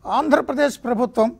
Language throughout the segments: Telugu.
ఆంధ్రప్రదేశ్ ప్రభుత్వం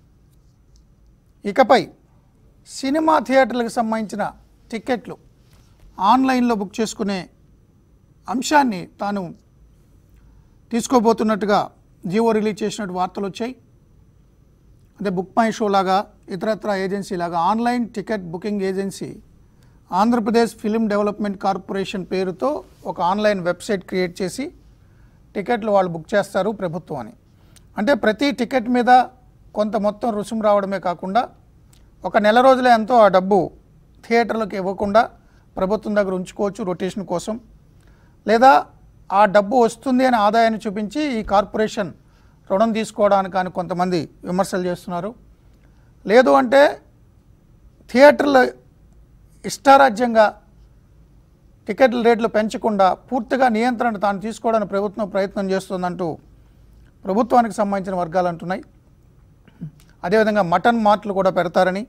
ఇకపై సినిమా థియేటర్లకు సంబంధించిన టికెట్లు ఆన్లైన్లో బుక్ చేసుకునే అంశాన్ని తాను తీసుకోబోతున్నట్టుగా జియో రిలీజ్ చేసినట్టు వార్తలు వచ్చాయి అదే బుక్ మై షో లాగా ఇతరత్ర ఏజెన్సీ లాగా online ticket booking agency Andhra Pradesh film development corporation పేరుతో ఒక ఆన్లైన్ వెబ్సైట్ క్రియేట్ చేసి టికెట్లు వాళ్ళు బుక్ చేస్తారు ప్రభుత్వం అని అంటే ప్రతి టికెట్ మీద కొంత మొత్తం రుసుము రావడమే కాకుండా ఒక నెల రోజులే ఎంతో ఆ డబ్బు థియేటర్లకు ఇవ్వకుండా ప్రభుత్వం దగ్గర ఉంచుకోవచ్చు రొటేషన్ కోసం లేదా ఆ డబ్బు వస్తుంది అని ఆదాయాన్ని చూపించి ఈ కార్పొరేషన్ రుణం తీసుకోవడానికి అని కొంతమంది విమర్శలు చేస్తున్నారు లేదు అంటే థియేటర్లు ఇష్టారాజ్యంగా టికెట్ల రేట్లు పెంచకుండా పూర్తిగా నియంత్రణ తాను తీసుకోవడానికి ప్రభుత్వం ప్రయత్నం చేస్తుందంటూ ప్రభుత్వానికి సంబంధించిన వర్గాలు అంటున్నాయి అదేవిధంగా మటన్ మార్ట్లు కూడా పెడతారని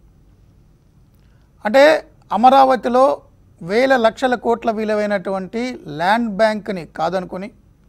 అంటే అమరావతిలో వేల లక్షల కోట్ల విలువైనటువంటి ల్యాండ్ బ్యాంక్ని కాదనుకొని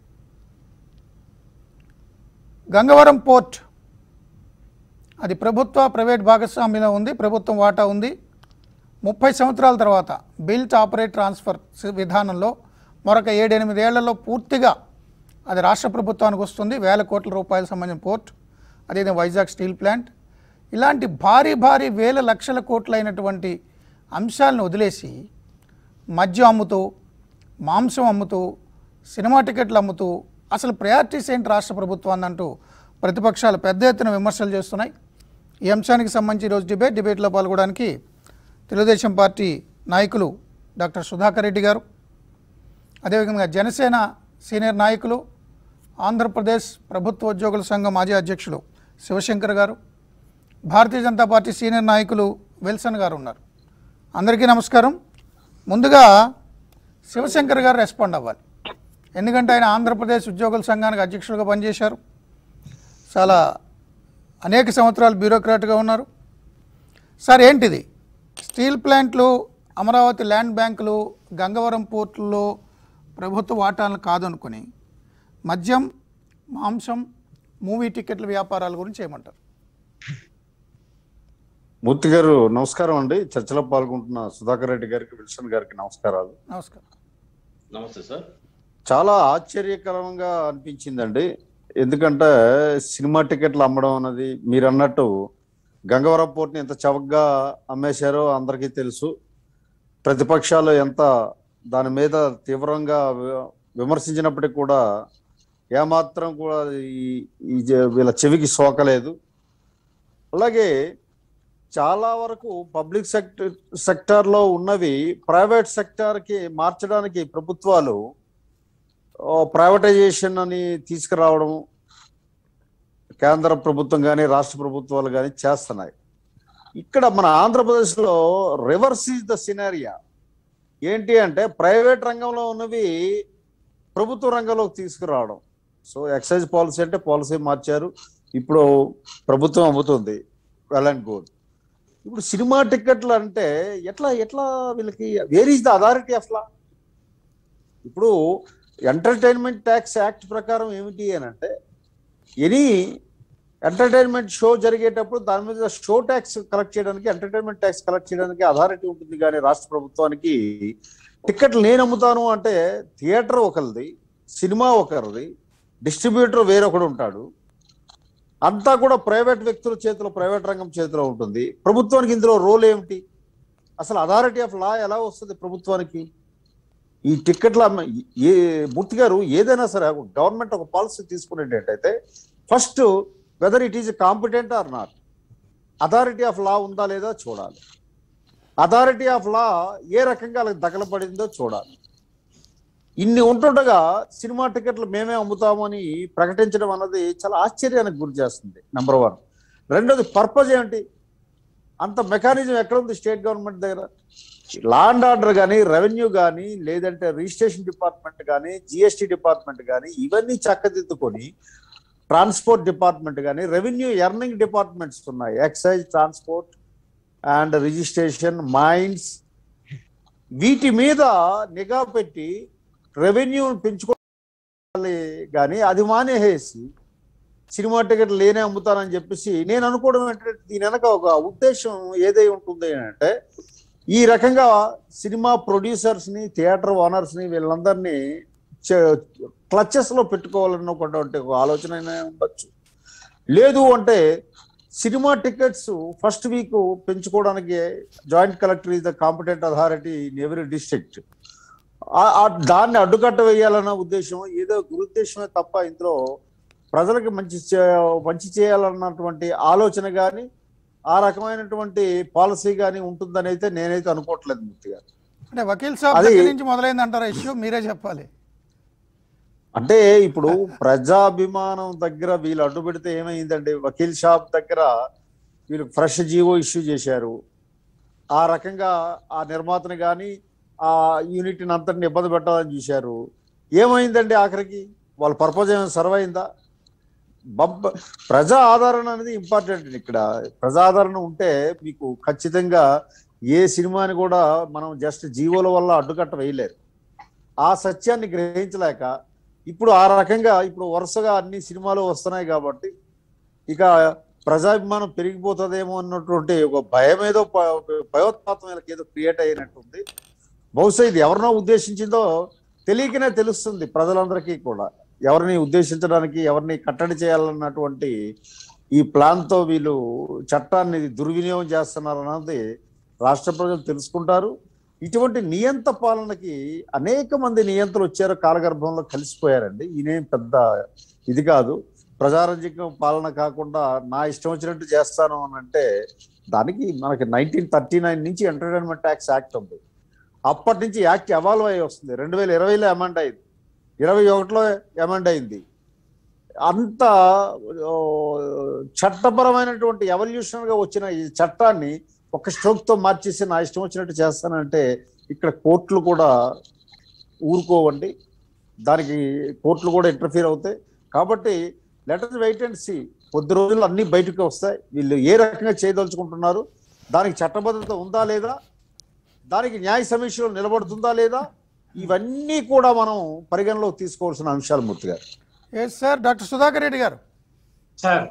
గంగవరం పోర్ట్ అది ప్రభుత్వ ప్రైవేట్ భాగస్వామ్యంలో ఉంది ప్రభుత్వం వాటా ఉంది ముప్పై సంవత్సరాల తర్వాత బిల్ట్ ఆపరేట్ ట్రాన్స్ఫర్ సి- విధానంలో మరొక ఏడెనిమిది ఏళ్లలో పూర్తిగా అది రాష్ట్ర ప్రభుత్వానికి వస్తుంది వేల కోట్ల రూపాయలకు సంబంధించిన పోర్ట్ అదే వైజాగ్ స్టీల్ ప్లాంట్ ఇలాంటి భారీ భారీ వేల లక్షల కోట్లైనటువంటి అంశాలను వదిలేసి మద్యం అమ్ముతూ మాంసం అమ్ముతూ సినిమా టికెట్లు అమ్ముతూ అసలు ప్రయారిటీస్ ఏంటి రాష్ట్ర ప్రభుత్వాన్ని అంటూ ప్రతిపక్షాలు పెద్ద ఎత్తున విమర్శలు చేస్తున్నాయి ఈ అంశానికి సంబంధించి ఈరోజు డిబేట్ డిబేట్లో పాల్గొనడానికి తెలుగుదేశం పార్టీ నాయకులు డాక్టర్ సుధాకర్ రెడ్డి గారు అదేవిధంగా జనసేన సీనియర్ నాయకులు ఆంధ్రప్రదేశ్ ప్రభుత్వ ఉద్యోగుల సంఘం మాజీ అధ్యక్షులు శివశంకర్ గారు భారతీయ జనతా పార్టీ సీనియర్ నాయకులు విల్సన్ గారు ఉన్నారు అందరికీ నమస్కారం ముందుగా శివశంకర్ గారు రెస్పాండ్ అవ్వాలి ఎందుకంటే ఆయన ఆంధ్రప్రదేశ్ ఉద్యోగుల సంఘానికి అధ్యక్షులుగా పనిచేశారు చాలా అనేక సంవత్సరాలు బ్యూరోక్రాట్గా ఉన్నారు సార్ ఏంటిది స్టీల్ ప్లాంట్లు అమరావతి ల్యాండ్ బ్యాంకులు గంగవరం పోర్టుల్లో ప్రభుత్వ వాటాలను కాదనుకొని మద్యం మాంసం మూవీ టికెట్ల వ్యాపారాల గురించి ఏమంటారు మూర్తి గారు నమస్కారం అండి చర్చలో పాల్గొంటున్న సుధాకర్ రెడ్డి గారికి విల్సన్ గారికి నమస్కారాలు నమస్కారం నమస్తే సార్ చాలా ఆశ్చర్యకరంగా అనిపించిందండి ఎందుకంటే సినిమా టికెట్లు అమ్మడం అన్నది మీరు అన్నట్టు గంగవరం పోర్ట్ని ఎంత చవకగా అమ్మేశారో అందరికీ తెలుసు ప్రతిపక్షాలు ఎంత దాని మీద తీవ్రంగా వి- విమర్శించినప్పటికీ కూడా ఏమాత్రం కూడా ఈ ఈ జ- వీళ్ళ చెవికి సోకలేదు అలాగే చాలా వరకు పబ్లిక్ సెక్టర్ సెక్టార్లో ఉన్నవి ప్రైవేట్ సెక్టార్కి మార్చడానికి ప్రభుత్వాలు ప్రైవేటైజేషన్ అని తీసుకురావడం కేంద్ర ప్రభుత్వం కానీ రాష్ట్ర ప్రభుత్వాలు కానీ చేస్తున్నాయి ఇక్కడ మన ఆంధ్రప్రదేశ్లో రివర్స్ ఈజ్ ద సినారియా ఏంటి అంటే ప్రైవేట్ రంగంలో ఉన్నవి ప్రభుత్వ రంగంలోకి తీసుకురావడం సో ఎక్సైజ్ పాలసీ అంటే పాలసీ మార్చారు ఇప్పుడు ప్రభుత్వం అమ్ముతుంది వెల్ అండ్ గుడ్ ఇప్పుడు సినిమా టికెట్లు అంటే ఎట్లా ఎట్లా వీళ్ళకి where is the authority of law ఇప్పుడు ఎంటర్టైన్మెంట్ ట్యాక్స్ యాక్ట్ ప్రకారం ఏమిటి అని అంటే ఎనీ ఎంటర్టైన్మెంట్ షో జరిగేటప్పుడు దాని మీద షో ట్యాక్స్ కలెక్ట్ చేయడానికి ఎంటర్టైన్మెంట్ ట్యాక్స్ కలెక్ట్ చేయడానికి అథారిటీ ఉంటుంది కానీ రాష్ట్ర ప్రభుత్వానికి టికెట్లు నేను అమ్ముతాను అంటే థియేటర్ ఒకరిది సినిమా ఒకరిది డిస్ట్రిబ్యూటర్ వేరొకడు ఉంటాడు అంతా కూడా ప్రైవేట్ వ్యక్తుల చేతిలో ప్రైవేట్ రంగం చేతిలో ఉంటుంది ప్రభుత్వానికి ఇందులో రోల్ ఏమిటి అసలు అథారిటీ ఆఫ్ లా ఎలా వస్తుంది ప్రభుత్వానికి ఈ టికెట్ల అమ్మ- ఏ మూర్తి గారు ఏదైనా సరే గవర్నమెంట్ ఒక పాలసీ తీసుకునేటట్టయితే first whether it is competent or not authority of law ఉందా లేదా చూడాలి అథారిటీ ఆఫ్ లా ఏ రకంగా వాళ్ళకి దగలపడిందో చూడాలి ఇన్ని ఉంటుండగా సినిమా టికెట్లు మేమే అమ్ముతామని ప్రకటించడం అన్నది చాలా ఆశ్చర్యానికి గురి చేస్తుంది నెంబర్ వన్ రెండోది పర్పస్ ఏంటి అంత మెకానిజం ఎక్కడ ఉంది స్టేట్ గవర్నమెంట్ దగ్గర లా అండ్ ఆర్డర్ కానీ రెవెన్యూ కానీ లేదంటే రిజిస్ట్రేషన్ డిపార్ట్మెంట్ కానీ జిఎస్టి డిపార్ట్మెంట్ కానీ ఇవన్నీ చక్కదిద్దుకొని ట్రాన్స్పోర్ట్ డిపార్ట్మెంట్ కానీ రెవెన్యూ ఎర్నింగ్ డిపార్ట్మెంట్స్ ఉన్నాయి excise transport and registration mines వీటి మీద నిఘా పెట్టి రెవెన్యూ పెంచుకోవాలి కానీ అది మానేసి సినిమా టికెట్ లేనే అమ్ముతానని చెప్పేసి నేను అనుకోవడం ఏంటంటే దీని వెనక ఒక ఉద్దేశం ఏదై ఉంటుంది అంటే ఈ రకంగా సినిమా ప్రొడ్యూసర్స్ ని థియేటర్ ఓనర్స్ ని వీళ్ళందరినీ క్లచెస్ లో పెట్టుకోవాలన్నటువంటి ఒక ఆలోచన అయినా ఉండొచ్చు లేదు అంటే సినిమా టికెట్స్ ఫస్ట్ వీక్ పెంచుకోవడానికి joint collector is the competent authority in every district దాన్ని అడ్డుకట్ట వేయాలన్న ఉద్దేశం ఏదో దురుద్దేశమే తప్ప ఇందులో ప్రజలకు మంచి చే- మంచి చేయాలన్నటువంటి ఆలోచన కానీ ఆ రకమైనటువంటి పాలసీ కానీ ఉంటుందని అయితే నేనైతే అనుకోవట్లేదు మూర్తి గారు అంటే వకీల్ సాబ్ అది- దగ్గర నుంచి మొదలైంది అంటారా ఇష్యూ మీరే చెప్పాలి అంటే ఇప్పుడు ప్రజాభిమానం దగ్గర వీళ్ళు అడ్డు పెడితే ఏమైందండి వకీల్ షాప్ దగ్గర వీళ్ళు ఫ్రెష్ జీవో ఇష్యూ చేశారు ఆ రకంగా ఆ నిర్మాతని కానీ ఆ యూనిట్ని అంతటిని ఇబ్బంది పెట్టాలని చూశారు ఏమైందండి ఆఖరికి వాళ్ళ పర్పస్ ఏమైనా సర్వ్ అయిందా బంప ప్రజా ఆదరణ అనేది ఇంపార్టెంట్ ఇక్కడ ప్రజా ఆదరణ ఉంటే మీకు ఖచ్చితంగా ఏ సినిమాని కూడా మనం జస్ట్ జీవోల వల్ల అడ్డుకట్ట వేయలేరు ఆ సత్యాన్ని గ్రహించలేక ఇప్పుడు ఆ రకంగా ఇప్పుడు వరుసగా అన్ని సినిమాలు వస్తున్నాయి కాబట్టి ఇక ప్రజాభిమానం పెరిగిపోతుందేమో అన్నటువంటి ఒక భయం ఏదో ప- భయోత్పాతం వీళ్ళకి ఏదో క్రియేట్ అయినట్టుంది బహుశా ఇది ఎవరినో ఉద్దేశించిందో తెలియకనే తెలుస్తుంది ప్రజలందరికీ కూడా ఎవరిని ఉద్దేశించడానికి ఎవరిని కట్టడి చేయాలన్నటువంటి ఈ ప్లాన్ తో వీళ్ళు చట్టాన్ని దుర్వినియోగం చేస్తున్నారు అన్నది రాష్ట్ర ప్రజలు తెలుసుకుంటారు ఇటువంటి నియంత పాలనకి అనేక మంది నియంతలు వచ్చారు కాలగర్భంలో కలిసిపోయారండి ఈయనేం పెద్ద ఇది కాదు ప్రజారంజక పాలన కాకుండా నా ఇష్టం వచ్చినట్టు చేస్తాను అని అంటే దానికి మనకి నైన్టీన్ థర్టీ నైన్ నుంచి ఎంటర్టైన్మెంట్ ట్యాక్స్ యాక్ట్ ఉంది అప్పటి నుంచి యాక్ట్ ఎవాల్వ్ అయ్యి వస్తుంది రెండు వేల ఇరవైలో అమెండ్ అయింది ఇరవై ఒకటిలో అమెండ్ అయింది అంత ఓ, చట్టపరమైనటువంటి ఎవల్యూషన్ గా వచ్చిన ఈ చట్టాన్ని ఒక స్ట్రోక్ తో మార్చేసి నా ఇష్టం వచ్చినట్టు చేస్తానంటే ఇక్కడ కోర్టులు కూడా ఊరుకోవండి దానికి కోర్టులు కూడా ఇంటర్ఫీర్ అవుతాయి కాబట్టి లెటర్ వెయిట్ అండ్ సి కొద్ది రోజుల్లో అన్ని బయటకు వస్తాయి వీళ్ళు ఏ రకంగా చేయదలుచుకుంటున్నారు దానికి చట్టబద్ధత ఉందా లేదా దానికి న్యాయ సమీక్షలో నిలబడుతుందా లేదా ఇవన్నీ కూడా మనం పరిగణలోకి తీసుకోవాల్సిన అంశాలు Murthy garu yes sir doctor Sudhakar Reddy garu sir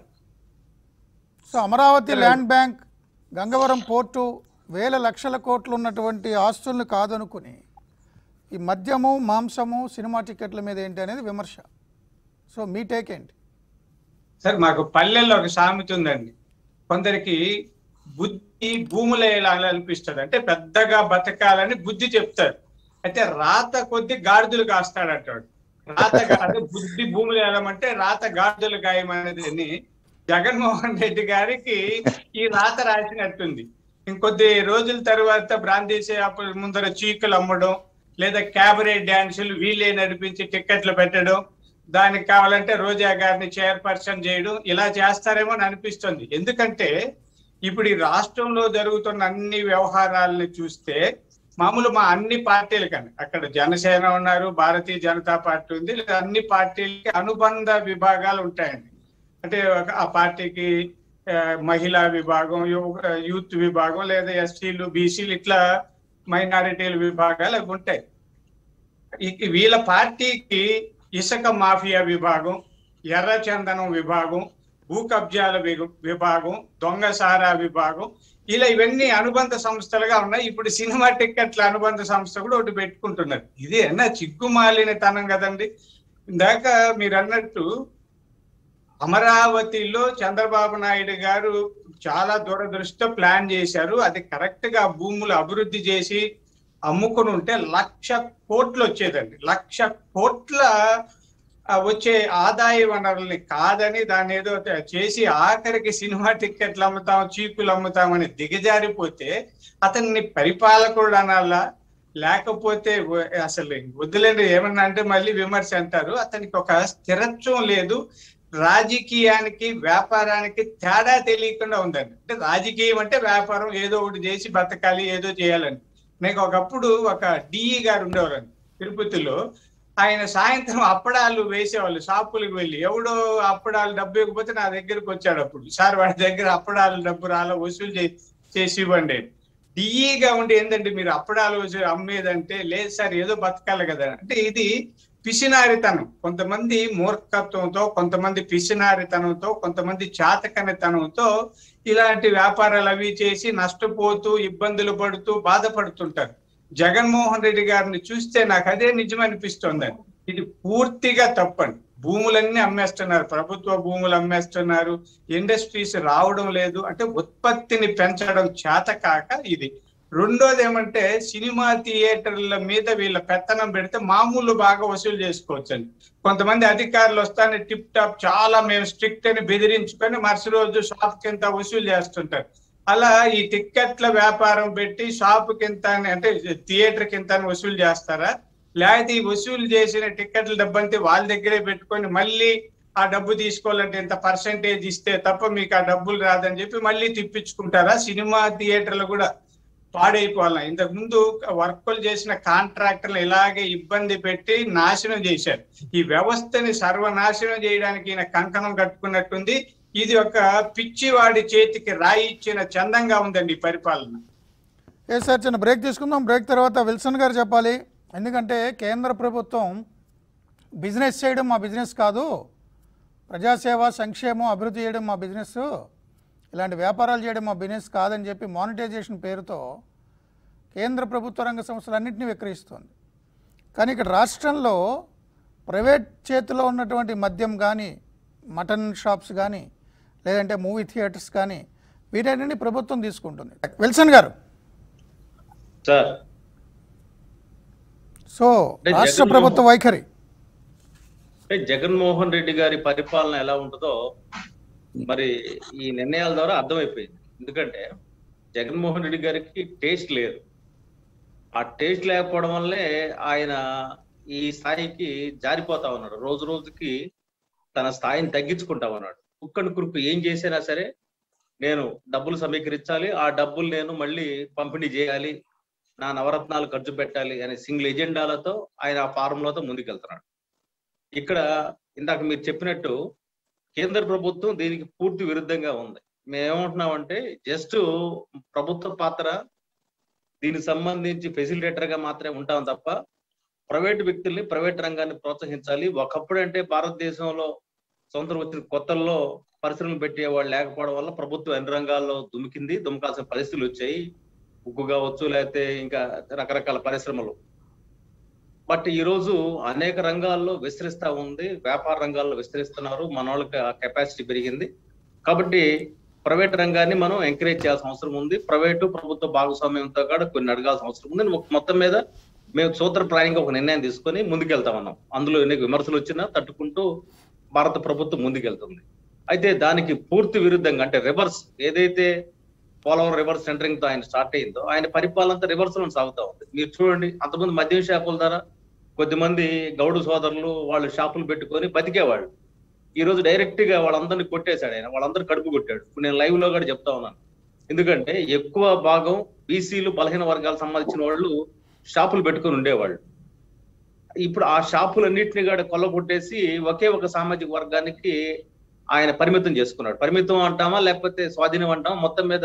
so Amaravati land bank Gangavaram port వేల లక్షల కోట్లు ఉన్నటువంటి ఆస్తుల్ని కాదనుకుని ఈ మద్యము మాంసము సినిమా టికెట్ల మీద ఏంటి అనేది విమర్శ సో మీ టేక్ ఏంటి సార్ మాకు పల్లెల్లో ఒక సామెత ఉందండి కొందరికి బుద్ధి భూములు వేయాలని అనిపిస్తుంది అంటే పెద్దగా బతకాలని బుద్ధి చెప్తారు అయితే రాత కొద్ది గాడిదలు కాస్తాడు అంటాడు రాత గా- అదే బుద్ధి భూములు వేయమంటే రాత గాడిదలు గాయమనేది అని జగన్మోహన్ రెడ్డి గారికి ఈ రాత రాసినట్టుంది ఇంకొద్ది రోజుల తర్వాత బ్రాందీ షాపుల ముందర చీకులు అమ్మడం లేదా క్యాబరే డాన్సులు వీళ్ళే నడిపించి టిక్కెట్లు పెట్టడం దానికి కావాలంటే రోజా గారిని చైర్పర్సన్ చేయడం ఇలా చేస్తారేమో అని అనిపిస్తుంది ఎందుకంటే ఇప్పుడు ఈ రాష్ట్రంలో జరుగుతున్న అన్ని వ్యవహారాలని చూస్తే మామూలు మా అన్ని పార్టీలు కానీ అక్కడ జనసేన ఉన్నారు భారతీయ జనతా పార్టీ ఉంది లేదా అన్ని పార్టీలకి అనుబంధ విభాగాలు ఉంటాయండి అంటే ఒక- ఆ పార్టీకి ఆ, మహిళా విభాగం యు- యూత్ విభాగం లేదా ఎస్సీలు బీసీలు ఇట్లా మైనారిటీల విభాగాలు అవి ఉంటాయి ఈ- వీళ్ళ పార్టీకి ఇసుక మాఫియా విభాగం ఎర్ర చందనం విభాగం భూ కబ్జాల వి- విభాగం దొంగ సారా విభాగం ఇలా ఇవన్నీ అనుబంధ సంస్థలుగా ఉన్నాయి ఇప్పుడు సినిమా టిక్కెట్ల అనుబంధ సంస్థ కూడా ఒకటి పెట్టుకుంటున్నారు ఇది అన్న చిక్కుమాలిన తనం కదండి ఇందాక మీరు అన్నట్టు అమరావతిలో చంద్రబాబు నాయుడు గారు చాలా దూరదృష్టితో ప్లాన్ చేశారు అది కరెక్ట్ గా భూములు అభివృద్ధి చేసి అమ్ముకుని ఉంటే లక్ష కోట్లు వచ్చేదండి లక్ష కోట్ల ఆ, వచ్చే ఆదాయ వనరుల్ని కాదని దాన్ని ఏదో చేసి ఆఖరికి సినిమా టిక్కెట్లు అమ్ముతాం చీకులు అమ్ముతామని దిగజారిపోతే అతన్ని పరిపాలకుడు అనాలా లేకపోతే వ- అసలు వద్దులేండి ఏమన్నా అంటే మళ్ళీ విమర్శ అంటారు అతనికి ఒక స్థిరత్వం లేదు రాజకీయానికి వ్యాపారానికి తేడా తెలియకుండా ఉందండి అంటే రాజకీయం అంటే వ్యాపారం ఏదో ఒకటి చేసి బతకాలి ఏదో చేయాలని నాకు ఒకప్పుడు ఒక డిఈ గారు ఉండేవారండి తిరుపతిలో ఆయన సాయంత్రం అప్పడాలు వేసేవాళ్ళు షాపులకు వెళ్ళి ఎవడో అప్పడాలు డబ్బు ఇవ్వకపోతే నా దగ్గరకు వచ్చాడు అప్పుడు సార్ వాడి దగ్గర అప్పడాలు డబ్బు రాలా వసూలు చే- చేసి ఇవ్వండి డిఈగా ఉండి ఏంటంటే మీరు అప్పడాలు వసూలు అమ్మేదంటే లేదు సార్ ఏదో బతకాలి కదా అంటే ఇది పిసినారితనం కొంతమంది మూర్ఖత్వంతో కొంతమంది పిసినారితనంతో కొంతమంది చాతకనితనంతో ఇలాంటి వ్యాపారాలు అవి చేసి నష్టపోతూ ఇబ్బందులు పడుతూ బాధపడుతుంటారు జగన్మోహన్ రెడ్డి గారిని చూస్తే నాకు అదే నిజం అనిపిస్తోందండి ఇది పూర్తిగా తప్పండి భూములన్నీ అమ్మేస్తున్నారు ప్రభుత్వ భూములు అమ్మేస్తున్నారు ఇండస్ట్రీస్ రావడం లేదు అంటే ఉత్పత్తిని పెంచడం చేత కాక ఇది రెండోది ఏమంటే సినిమా థియేటర్ల మీద వీళ్ళ పెత్తనం పెడితే మామూలు బాగా వసూలు చేసుకోవచ్చండి కొంతమంది అధికారులు వస్తానే టిప్ టాప్ చాలా మేము స్ట్రిక్ట్ అని బెదిరించుకొని మరుసటి రోజు షాప్ కింద వసూలు చేస్తుంటారు అలా ఈ టిక్కెట్ల వ్యాపారం పెట్టి షాప్ కింద అంటే థియేటర్ కింద వసూలు చేస్తారా లేకపోతే ఈ వసూలు చేసిన టిక్కెట్ల డబ్బంతా వాళ్ళ దగ్గరే పెట్టుకొని మళ్ళీ ఆ డబ్బు తీసుకోవాలంటే ఎంత పర్సంటేజ్ ఇస్తే తప్ప మీకు ఆ డబ్బులు రాదని చెప్పి మళ్ళీ తిప్పించుకుంటారా సినిమా థియేటర్లు కూడా పాడైపోవాలి ఇంతకు ముందు వర్కులు చేసిన కాంట్రాక్టర్లు ఇలాగే ఇబ్బంది పెట్టి నాశనం చేశారు ఈ వ్యవస్థని సర్వనాశనం చేయడానికి ఈయన కంకణం కట్టుకున్నట్టుంది ఇది ఒక పిచ్చివాడి చేతికి రాయి ఇచ్చిన చందంగా ఉందండి ఈ పరిపాలన ఏ సార్ చిన్న బ్రేక్ తీసుకుందాం బ్రేక్ తర్వాత విల్సన్ గారు చెప్పాలి ఎందుకంటే కేంద్ర ప్రభుత్వం బిజినెస్ చేయడం మా బిజినెస్ కాదు ప్రజాసేవ సంక్షేమం అభివృద్ధి చేయడం మా బిజినెస్ ఇలాంటి వ్యాపారాలు చేయడం మా బిజినెస్ కాదని చెప్పి మానిటైజేషన్ పేరుతో కేంద్ర ప్రభుత్వ రంగ సంస్థలన్నింటినీ విక్రయిస్తుంది కానీ ఇక్కడ రాష్ట్రంలో ప్రైవేట్ చేతిలో ఉన్నటువంటి మద్యం కానీ మటన్ షాప్స్ కానీ లేదంటే మూవీ థియేటర్స్ కానీ వీటన్నిటిని ప్రభుత్వం తీసుకుంటుంది విల్సన్ గారు సార్ సో అంటే రాష్ట్ర జగన్మోహన్- ప్రభుత్వ వైఖరి అంటే జగన్మోహన్ రెడ్డి గారి పరిపాలన ఎలా ఉంటుందో మరి ఈ నిర్ణయాల ద్వారా అర్థమైపోయింది ఎందుకంటే జగన్మోహన్ రెడ్డి గారికి టేస్ట్ లేదు ఆ టేస్ట్ లేకపోవడం వల్లే ఆయన ఈ స్థాయికి జారిపోతా ఉన్నాడు రోజు రోజుకి తన స్థాయిని తగ్గించుకుంటా ఉన్నాడు కుక్కని కురుకు ఏం చేసినా సరే నేను డబ్బులు సమీకరించాలి ఆ డబ్బులు నేను మళ్ళీ పంపిణీ చేయాలి నా నవరత్నాలు ఖర్చు పెట్టాలి అనే సింగిల్ ఎజెండాలతో ఆయన ఆ ఫార్ములాతో ముందుకెళ్తున్నాడు ఇక్కడ ఇందాక మీరు చెప్పినట్టు కేంద్ర ప్రభుత్వం దీనికి పూర్తి విరుద్ధంగా ఉంది మేమేమంటున్నామంటే జస్ట్ ప్రభుత్వ పాత్ర దీనికి సంబంధించి ఫెసిలిటేటర్ గా మాత్రమే ఉంటాం తప్ప ప్రైవేట్ వ్యక్తుల్ని ప్రైవేట్ రంగాన్ని ప్రోత్సహించాలి ఒకప్పుడు అంటే భారతదేశంలో స్వతంత్రం వచ్చిన కొత్తల్లో పరిశ్రమలు పెట్టేవాళ్ళు లేకపోవడం వల్ల ప్రభుత్వం అన్ని రంగాల్లో దుమికింది దుమకాల్సిన పరిస్థితులు వచ్చాయి ఉక్కు కావచ్చు లేకపోతే ఇంకా రకరకాల పరిశ్రమలు బట్ ఈ రోజు అనేక రంగాల్లో విస్తరిస్తా ఉంది వ్యాపార రంగాల్లో విస్తరిస్తున్నారు మన వాళ్ళకి ఆ కెపాసిటీ పెరిగింది కాబట్టి ప్రైవేట్ రంగాన్ని మనం ఎంకరేజ్ చేయాల్సిన అవసరం ఉంది ప్రైవేటు ప్రభుత్వ భాగస్వామ్యంతో కూడా కొన్ని అడగాల్సిన అవసరం ఉంది ఒక- మొత్తం మీద మేము సూత్రప్రాయంగా ఒక నిర్ణయం తీసుకొని ముందుకెళ్తా ఉన్నాం అందులో ఎన్ని విమర్శలు వచ్చినా తట్టుకుంటూ భారత ప్రభుత్వం ముందుకెళ్తుంది అయితే దానికి పూర్తి విరుద్ధంగా అంటే రివర్స్ ఏదైతే పోలవరం రివర్స్ సెంటరింగ్ తో ఆయన స్టార్ట్ అయిందో ఆయన పరిపాలన అంతా రివర్స్ లో సాగుతా ఉంది మీరు చూడండి అంతమంది మద్యం షాపుల ద్వారా కొద్దిమంది గౌడు సోదరులు వాళ్ళు షాపులు పెట్టుకొని బతికేవాళ్ళు ఈ రోజు డైరెక్ట్ గా వాళ్ళందరినీ కొట్టేశాడు ఆయన వాళ్ళందరూ కడుపు కొట్టాడు ఇప్పుడు నేను లైవ్ లో కూడా చెప్తా ఉన్నాను ఎందుకంటే ఎక్కువ భాగం బీసీలు బలహీన వర్గాలకు సంబంధించిన వాళ్ళు షాపులు పెట్టుకొని ఉండేవాళ్ళు ఇప్పుడు ఆ షాపులన్నింటినీ కూడా కొల్లగొట్టేసి ఒకే ఒక సామాజిక వర్గానికి ఆయన పరిమితం చేసుకున్నాడు పరిమితం అంటామా లేకపోతే స్వాధీనం అంటామా మొత్తం మీద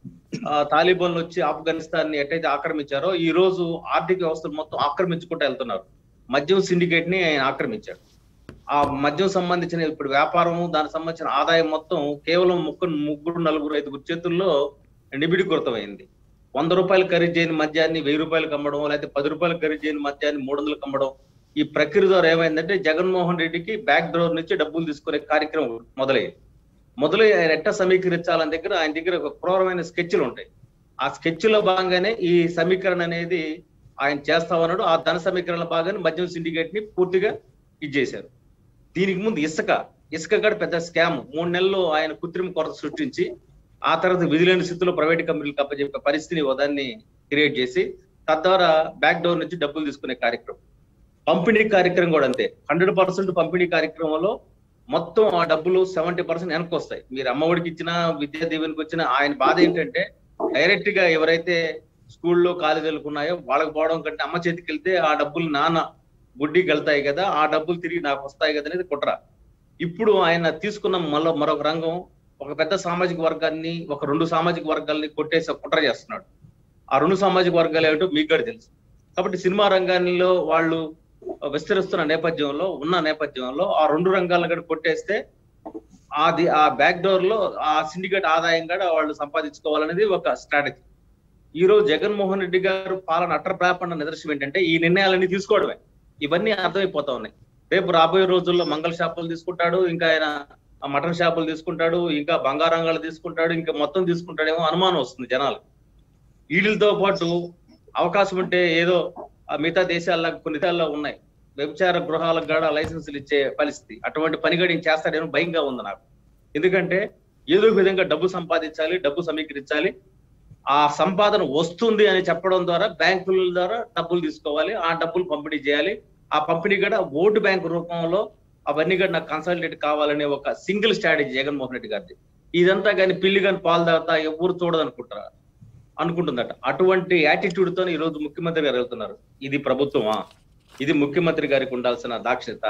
ఆ, తాలిబాన్లు వచ్చి ఆఫ్ఘనిస్తాన్ ని ఎట్టయితే ఆక్రమించారో ఈ రోజు ఆర్థిక వ్యవస్థలు మొత్తం ఆక్రమించుకుంటూ వెళ్తున్నారు మద్యం సిండికేట్ ని ఆయన ఆక్రమించాడు ఆ మద్యం సంబంధించిన ఇప్పుడు వ్యాపారం దానికి సంబంధించిన ఆదాయం మొత్తం కేవలం ముగ్గురు ముగ్గురు నలుగురు ఐదుగురు చేతుల్లో నిబిడీకృతమైంది వంద రూపాయలు ఖరీదు చేయని మద్యాన్ని వెయ్యి రూపాయలకు అమ్మడం లేకపోతే పది రూపాయలు ఖరీదు చేయని మద్యాన్ని మూడు వందలకు అమ్మడం ఈ ప్రక్రియ ద్వారా ఏమైందంటే జగన్మోహన్ రెడ్డికి బ్యాక్ డోర్ నుంచి డబ్బులు తీసుకునే కార్యక్రమం మొదలైంది మొదలై ఆయన ఎట్ట సమీకరించాలని దగ్గర ఆయన దగ్గర ఒక క్రూరమైన స్కెచ్లు ఉంటాయి ఆ స్కెచ్ లో భాగంగానే ఈ సమీకరణ అనేది ఆయన చేస్తా ఉన్నాడు ఆ ధన సమీకరణ భాగాన్ని మద్యం సిండికేట్ ని పూర్తిగా ఇచ్చేశారు దీనికి ముందు ఇసుక ఇసుక కూడా పెద్ద స్కామ్ మూడు నెలలు ఆయన కృత్రిమ కొరత సృష్టించి ఆ తర్వాత విధులేని స్థితిలో ప్రైవేట్ కంపెనీలకు అప్పచెప్పే పరిస్థితిని దాన్ని క్రియేట్ చేసి తద్వారా బ్యాక్ డోర్ నుంచి డబ్బులు తీసుకునే కార్యక్రమం పంపిణీ కార్యక్రమం కూడా అంతే హండ్రెడ్ పర్సెంట్ పంపిణీ కార్యక్రమంలో మొత్తం ఆ డబ్బులు సెవెంటీ పర్సెంట్ వెనక్కి వస్తాయి మీరు అమ్మఒడికి ఇచ్చినా విద్యా దీవెనికి వచ్చిన ఆయన బాధ ఏంటంటే డైరెక్ట్ గా ఎవరైతే స్కూల్లో కాలేజీలకు ఉన్నాయో వాళ్ళకి పోవడం కంటే అమ్మ చేతికి వెళ్తే ఆ డబ్బులు నాన్న గుడ్డికి వెళ్తాయి కదా ఆ డబ్బులు తిరిగి నాకు వస్తాయి కదా అనేది కుట్ర ఇప్పుడు ఆయన తీసుకున్న మళ్ళీ మరొక రంగం ఒక పెద్ద సామాజిక వర్గాన్ని ఒక రెండు సామాజిక వర్గాల్ని కొట్టేసి ఒక కుట్ర చేస్తున్నాడు ఆ రెండు సామాజిక వర్గాలు ఏమిటో మీకు కూడా తెలుసు కాబట్టి సినిమా రంగాల్లో వాళ్ళు విస్తరిస్తున్న నేపథ్యంలో ఉన్న నేపథ్యంలో ఆ రెండు రంగాలను కూడా కొట్టేస్తే అది ఆ బ్యాక్ డోర్ లో ఆ సిండికేట్ ఆదాయం కూడా వాళ్ళు సంపాదించుకోవాలనేది ఒక స్ట్రాటజీ ఈ రోజు జగన్మోహన్ రెడ్డి గారు పాలన అట్ర ప్రాపండ నిదర్శనం ఏంటంటే ఈ నిర్ణయాలన్నీ తీసుకోవడమే ఇవన్నీ అర్థమైపోతా ఉన్నాయి రేపు రాబోయే రోజుల్లో మంగళ షాపులు తీసుకుంటాడు ఇంకా ఆయన ఆ మటన్ షాపులు తీసుకుంటాడు ఇంకా బంగారంగాలు తీసుకుంటాడు ఇంకా మొత్తం తీసుకుంటాడేమో అనుమానం వస్తుంది జనాలు వీటితో పాటు అవకాశం ఉంటే ఏదో ఆ మిగతా దేశాల్లో కొన్ని దేశాల్లో ఉన్నాయి వ్యభిచార గృహాలకు కూడా లైసెన్సులు ఇచ్చే పరిస్థితి అటువంటి పని కూడా ఈయన చేస్తాడేమో భయంగా ఉంది నాకు ఎందుకంటే ఏదో ఒక విధంగా డబ్బు సంపాదించాలి డబ్బు సమీకరించాలి ఆ సంపాదన వస్తుంది అని చెప్పడం ద్వారా బ్యాంకుల ద్వారా డబ్బులు తీసుకోవాలి ఆ డబ్బులు పంపిణీ చేయాలి ఆ పంపిణీ కూడా ఓటు బ్యాంక్ రూపంలో అవన్నీ కూడా నాకు కన్సల్టేట్ కావాలనే ఒక సింగిల్ స్ట్రాటజీ జగన్మోహన్ రెడ్డి గారిది ఇదంతా కానీ పిల్లి కానీ పాలు తాగుతా ఎవరు చూడదు అనుకుంటారా అనుకుంటుందట అటువంటి యాటిట్యూడ్ తో ఈ రోజు ముఖ్యమంత్రి గారు వెళ్తున్నారు ఇది ప్రభుత్వమా ఇది ముఖ్యమంత్రి గారికి ఉండాల్సిన దాక్షిణత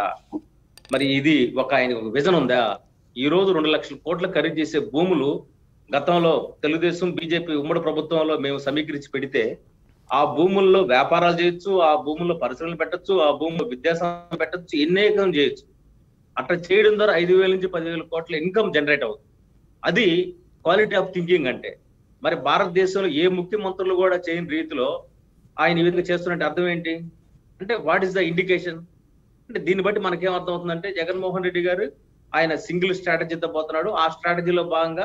మరి ఇది ఒక ఆయన ఒక విజన్ ఉందా ఈ రోజు రెండు లక్షల కోట్ల ఖరీదు చేసే భూములు గతంలో తెలుగుదేశం బీజేపీ ఉమ్మడి ప్రభుత్వంలో మేము సమీకరించి పెడితే ఆ భూముల్లో వ్యాపారాలు చేయొచ్చు ఆ భూముల్లో పరిశ్రమలు పెట్టొచ్చు ఆ భూముల్లో విద్యాసంస్థలు పెట్టొచ్చు ఎన్నేకం చేయొచ్చు అట్లా చేయడం ద్వారా ఐదు వేల నుంచి పదివేల కోట్ల ఇన్కమ్ జనరేట్ అవుతుంది అది క్వాలిటీ ఆఫ్ థింకింగ్ అంటే మరి భారతదేశంలో ఏ ముఖ్యమంత్రులు కూడా చేయని రీతిలో ఆయన ఈ విధంగా చేస్తున్నట్టు అర్థం ఏంటి అంటే వాట్ ఈస్ ద ఇండికేషన్ అంటే దీన్ని బట్టి మనకేం అర్థం అవుతుందంటే జగన్మోహన్ రెడ్డి గారు ఆయన సింగిల్ స్ట్రాటజీతో పోతున్నాడు ఆ స్ట్రాటజీలో భాగంగా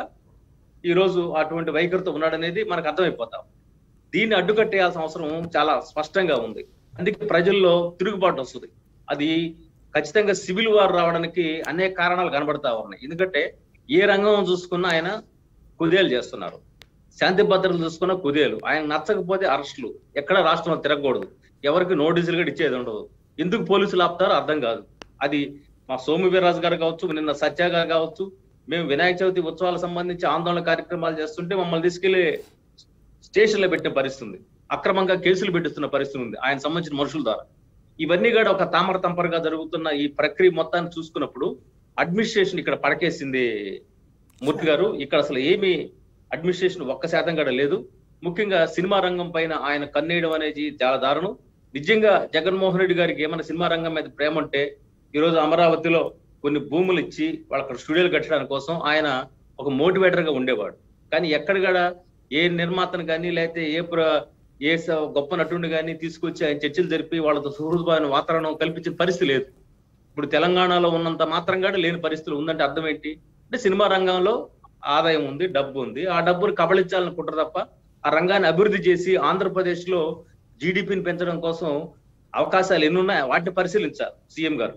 ఈ రోజు అటువంటి వైఖరితో ఉన్నాడనేది మనకు అర్థమైపోతాం దీన్ని అడ్డుకట్టేయాల్సిన అవసరం చాలా స్పష్టంగా ఉంది అందుకే ప్రజల్లో తిరుగుబాటు వస్తుంది అది ఖచ్చితంగా సివిల్ వార్ రావడానికి అనేక కారణాలు కనబడతా ఉన్నాయి ఎందుకంటే ఏ రంగం చూసుకున్నా ఆయన కుదేలు చేస్తున్నారు శాంతి భద్రతలు చూసుకున్న కుదేలు ఆయన నచ్చకపోతే అరెస్టులు ఎక్కడ రాష్ట్రంలో తిరగకూడదు ఎవరికి నోటీసులు కూడా ఇచ్చేది ఉండదు ఎందుకు పోలీసులు ఆపుతారో అర్థం కాదు అది మా సోము వీర్రాజు గారు కావచ్చు నిన్న సత్య గారు కావచ్చు మేము వినాయక చవితి ఉత్సవాలకు సంబంధించి ఆందోళన కార్యక్రమాలు చేస్తుంటే మమ్మల్ని తీసుకెళ్లి స్టేషన్ లో పెట్టిన పరిస్థితి ఉంది అక్రమంగా కేసులు పెట్టిస్తున్న పరిస్థితి ఉంది ఆయన సంబంధించిన మనుషుల ద్వారా ఇవన్నీ కూడా ఒక తామర తంపరగా జరుగుతున్న ఈ ప్రక్రియ మొత్తాన్ని చూసుకున్నప్పుడు అడ్మినిస్ట్రేషన్ ఇక్కడ పడకేసింది మూర్తి గారు ఇక్కడ అసలు ఏమి అడ్మినిస్ట్రేషన్ ఒక్క శాతం కూడా లేదు ముఖ్యంగా సినిమా రంగం పైన ఆయన కన్నేయడం అనేది చాలా దారుణం నిజంగా జగన్మోహన్ రెడ్డి గారికి ఏమైనా సినిమా రంగం మీద ప్రేమ ఉంటే ఈ రోజు అమరావతిలో కొన్ని భూములు ఇచ్చి వాళ్ళ అక్కడ స్టూడియోలు కట్టడానికి కోసం ఆయన ఒక మోటివేటర్ గా ఉండేవాడు కానీ ఎక్కడ కూడా ఏ నిర్మాతను కానీ లేకపోతే ఏ ప్ర- ఏ స- గొప్ప నటుడిని కానీ తీసుకొచ్చి ఆయన చర్చలు జరిపి వాళ్ళతో సుహృద్భావన వాతావరణం కల్పించిన పరిస్థితి లేదు ఇప్పుడు తెలంగాణలో ఉన్నంత మాత్రం కూడా లేని పరిస్థితులు ఉందంటే అర్థం ఏంటి అంటే సినిమా రంగంలో ఆదాయం ఉంది డబ్బు ఉంది ఆ డబ్బును కబళించాలనుకుంటారు తప్ప ఆ రంగాన్ని అభివృద్ధి చేసి ఆంధ్రప్రదేశ్ లో జీడిపిని పెంచడం కోసం అవకాశాలు ఎన్ని ఉన్నాయో వాటిని పరిశీలించాలి సీఎం గారు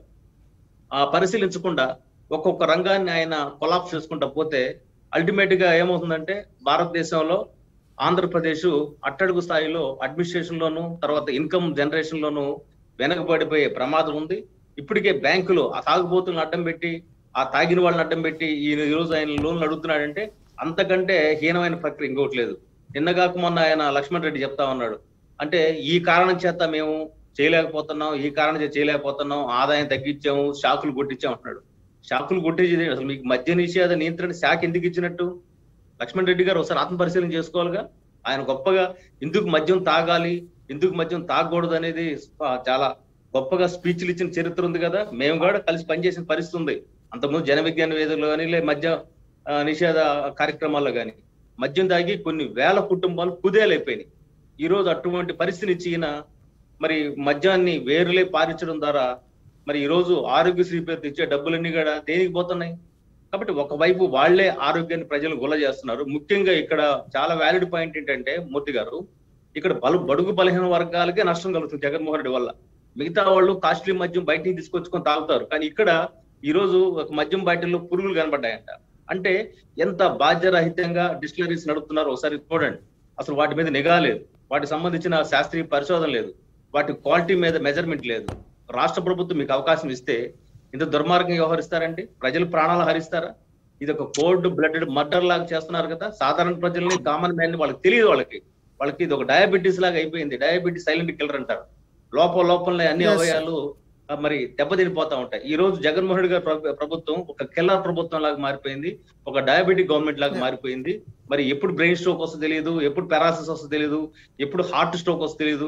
ఆ పరిశీలించకుండా ఒక్కొక్క రంగాన్ని ఆయన కొలాప్స్ చేసుకుంటా పోతే అల్టిమేట్ గా ఏమవుతుందంటే భారతదేశంలో ఆంధ్రప్రదేశ్ అట్టడుగు స్థాయిలో అడ్మినిస్ట్రేషన్ లోను తర్వాత ఇన్కమ్ జనరేషన్ లోను వెనకబడిపోయే ప్రమాదం ఉంది ఇప్పటికే బ్యాంకులు ఆ తాగుబోతులను అడ్డం పెట్టి ఆ తాగిన వాళ్ళని అడ్డం పెట్టి ఈ ఈ రోజు ఆయన లోన్లు అడుగుతున్నాడంటే అంతకంటే హీనమైన ప్రక్రియ ఇంకోటి లేదు నిన్న కాక మొన్న ఆయన లక్ష్మణ్ రెడ్డి చెప్తా ఉన్నాడు అంటే ఈ కారణం చేత మేము చేయలేకపోతున్నాం ఈ కారణం చేత చేయలేకపోతున్నాం ఆదాయం తగ్గించాము షాకులు కొట్టించాం అంటున్నాడు షాకులు కొట్టించేది అసలు మీకు మద్య నిషేధ నియంత్రణ శాఖ ఎందుకు ఇచ్చినట్టు లక్ష్మణ్ రెడ్డి గారు ఒకసారి ఆత్మ పరిశీలన చేసుకోవాలిగా ఆయన గొప్పగా ఎందుకు మద్యం తాగాలి ఎందుకు మద్యం తాగకూడదు అనేది ఆ, చాలా గొప్పగా స్పీచ్లు ఇచ్చిన చరిత్ర ఉంది కదా మేము కూడా కలిసి పనిచేసిన పరిస్థితి ఉంది అంతకుముందు జన విజ్ఞాన వేదికలో కానీ లే మద్య ఆ, నిషేధ కార్యక్రమాల్లో కానీ మద్యం తాగి కొన్ని వేల కుటుంబాలు కుదేలైపోయినాయి ఈ రోజు అటువంటి పరిస్థితిని ఇచ్చి ఈయన మరి మద్యాన్ని వేరులే పారించడం ద్వారా మరి ఈ రోజు ఆరోగ్యశ్రీ పేరు ఇచ్చే డబ్బులన్నీ కూడా దేనికి పోతున్నాయి కాబట్టి ఒకవైపు వాళ్లే ఆరోగ్యాన్ని ప్రజలు గుల్ల చేస్తున్నారు ముఖ్యంగా ఇక్కడ చాలా వ్యాలిడ్ పాయింట్ ఏంటంటే మూర్తి గారు ఇక్కడ బలు బడుగు బలహీన వర్గాలకే నష్టం కలుగుతుంది జగన్మోహన్ రెడ్డి వల్ల మిగతా వాళ్ళు కాస్ట్లీ మద్యం బయటికి తీసుకొచ్చుకొని తాగుతారు కానీ ఇక్కడ ఈ రోజు ఒక మద్యం బాటిల్లో పురుగులు కనబడ్డాయంట అంటే ఎంత బాధ్యరహితంగా డిస్టిలరీస్ నడుపుతున్నారో ఒకసారి చూడండి అసలు వాటి మీద నిఘా లేదు వాటికి సంబంధించిన శాస్త్రీయ పరిశోధన లేదు వాటి క్వాలిటీ మీద మెజర్మెంట్ లేదు రాష్ట్ర ప్రభుత్వం మీకు అవకాశం ఇస్తే ఇంత దుర్మార్గంగా వ్యవహరిస్తారండి ప్రజలు ప్రాణాలు హరిస్తారా ఇది ఒక కోల్డ్ బ్లడెడ్ మర్డర్ లాగా చేస్తున్నారు కదా సాధారణ ప్రజల్ని కామన్ మ్యాన్ వాళ్ళకి తెలియదు వాళ్ళకి వాళ్ళకి ఇది ఒక డయాబెటీస్ లాగా అయిపోయింది డయాబెటీస్ సైలెంట్ కిల్లర్ అంటారు లోపల లోపలనే అన్ని Yes. అవయాలు ఆ, మరి దెబ్బతినిపోతా ఉంటాయి ఈ రోజు జగన్మోహన్ రెడ్డి గారి ప్రభు- ప్రభుత్వం ఒక కిల్లర్ ప్రభుత్వం లాగా మారిపోయింది ఒక డయాబెటిక్ గవర్నమెంట్ లాగా Yeah. మారిపోయింది మరి ఎప్పుడు బ్రెయిన్ స్ట్రోక్ వస్తుందో తెలియదు ఎప్పుడు పెరాసిస్ వస్తుందో తెలియదు ఎప్పుడు హార్ట్ స్ట్రోక్ వస్తుందో తెలియదు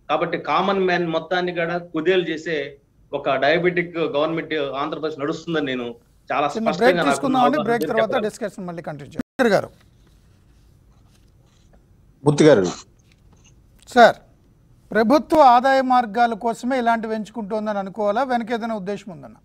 కాబట్టి కామన్ మ్యాన్ మొత్తాన్ని కూడా కుదేలు చేసే ఒక డయాబెటిక్ గవర్నమెంట్ ఆంధ్రప్రదేశ్ నడుస్తుందని నేను చాలా చిన్న స్పష్టంగా బ్రేక్ నాకు తీసుకుందామండి బ్రేక్ మీరు తర్వాత చెప్పగలరు. డిస్కషన్ మళ్ళీ కంటిన్యూ చేయండి గారు బుద్ధి గారు సార్ ప్రభుత్వ ఆదాయ మార్గాల కోసమే ఇలాంటివి ఎంచుకుంటోందని అనుకోవాలా వెనక ఏదైనా ఉద్దేశం ఉందన్న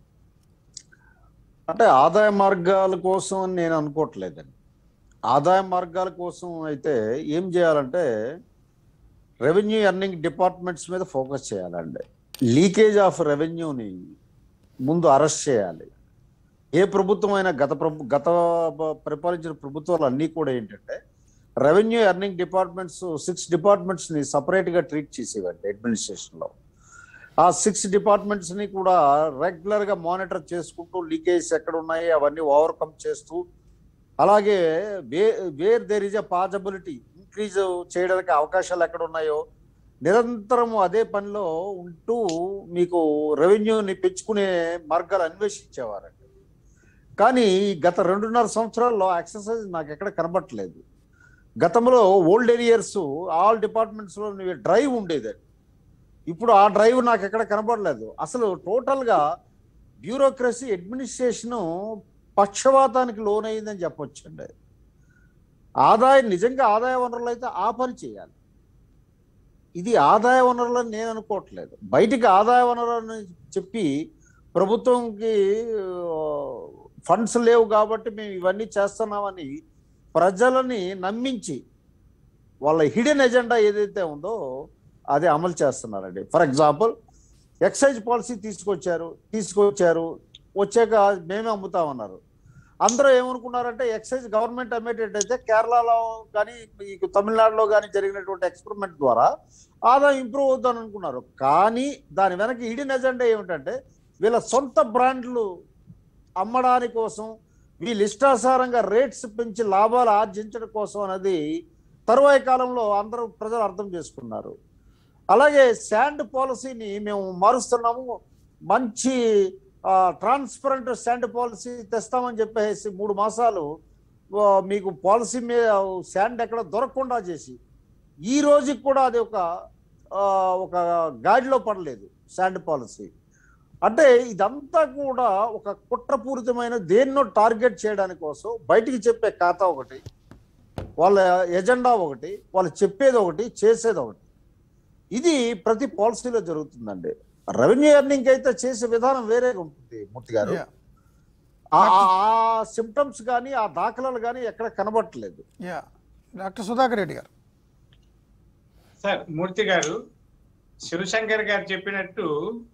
అంటే ఆదాయ మార్గాల కోసం అని నేను అనుకోవట్లేదండి ఆదాయ మార్గాల కోసం అయితే ఏం చేయాలంటే రెవెన్యూ ఎర్నింగ్ డిపార్ట్మెంట్స్ మీద ఫోకస్ చేయాలండి లీకేజ్ ఆఫ్ రెవెన్యూని ముందు అరెస్ట్ చేయాలి ఏ ప్రభుత్వం అయినా గత ప్రభు గత ప- పరిపాలించిన ప్రభుత్వాలు అన్నీ కూడా ఏంటంటే రెవెన్యూ ఎర్నింగ్ డిపార్ట్మెంట్స్ సిక్స్ డిపార్ట్మెంట్స్ని సపరేట్గా ట్రీట్ చేసేవండి అడ్మినిస్ట్రేషన్లో ఆ సిక్స్ డిపార్ట్మెంట్స్ ని కూడా రెగ్యులర్ గా మానిటర్ చేసుకుంటూ లీకేజ్ ఎక్కడ ఉన్నాయి అవన్నీ ఓవర్కమ్ చేస్తూ అలాగే way where there is a possibility increase చేయడానికి అవకాశాలు ఎక్కడ ఉన్నాయో నిరంతరం అదే పనిలో ఉంటూ మీకు రెవెన్యూని పెంచుకునే మార్గాలు అన్వేషించేవారండి కానీ గత రెండున్నర సంవత్సరాల్లో ఎక్సర్సైజ్ నాకు ఎక్కడ కనబట్టలేదు గతంలో ఓల్డ్ ఏరియర్స్ ఆల్ డిపార్ట్మెంట్స్లో డ్రైవ్ ఉండేది ఇప్పుడు ఆ డ్రైవ్ నాకు ఎక్కడ కనబడలేదు అసలు టోటల్గా బ్యూరోక్రసీ అడ్మినిస్ట్రేషను పక్షవాతానికి లోనైందని చెప్పొచ్చండి ఆదాయం నిజంగా ఆదాయ వనరులు అయితే ఆ పని చేయాలి ఇది ఆదాయ వనరులని నేను అనుకోవట్లేదు బయటికి ఆదాయ వనరులని చెప్పి ప్రభుత్వంకి ఫండ్స్ లేవు కాబట్టి మేము ఇవన్నీ చేస్తున్నామని ప్రజలని నమ్మించి వాళ్ళ హిడెన్ ఎజెండా ఏదైతే ఉందో అదే అమలు చేస్తున్నారండి ఫర్ ఎగ్జాంపుల్ ఎక్సైజ్ పాలసీ తీసుకొచ్చారు తీసుకొచ్చారు వచ్చాక మేమే అమ్ముతామన్నారు అందరూ ఏమనుకున్నారంటే ఎక్సైజ్ గవర్నమెంట్ అమ్మేటట్టయితే కేరళలో కానీ ఈ తమిళనాడులో కానీ జరిగినటువంటి ఎక్స్పెరిమెంట్ ద్వారా ఆదాయం ఇంప్రూవ్ అవుద్దని అనుకున్నారు కానీ దాని వెనక హిడెన్ ఎజెండా ఏమిటంటే వీళ్ళ సొంత బ్రాండ్లు అమ్మడానికి కోసం వీళ్ళు ఇష్టాసారంగా రేట్స్ పెంచి లాభాలు ఆర్జించడం కోసం అనేది తరువాయి కాలంలో అందరూ ప్రజలు అర్థం చేసుకున్నారు అలాగే శాండ్ పాలసీని మేము మారుస్తున్నాము మంచి ట్రాన్స్పరెంట్ శాండ్ పాలసీ తెస్తామని చెప్పేసి మూడు మాసాలు ఆ, మీకు పాలసీ మీద శాండ్ ఎక్కడ దొరకకుండా చేసి ఈ రోజుకి కూడా అది ఒక ఆ, ఒక గాడిలో పడలేదు శాండ్ పాలసీ అంటే ఇదంతా కూడా ఒక కుట్రపూరితమైన దేన్నో టార్గెట్ చేయడానికి కోసం బయటికి చెప్పే ఖాతా ఒకటి వాళ్ళ ఎజెండా ఒకటి వాళ్ళు చెప్పేది ఒకటి చేసేది ఒకటి ఇది ప్రతి పాలసీలో జరుగుతుందండి రెవెన్యూ ఎర్నింగ్ అయితే చేసే విధానం వేరేగా ఉంటుంది మూర్తి గారు యా ఆ సిమ్టమ్స్ కానీ ఆ దాఖలాలు కానీ ఎక్కడ కనబట్టలేదు yeah doctor Sudhakar Reddy garu sir మూర్తి గారు శివశంకర్ గారు చెప్పినట్టు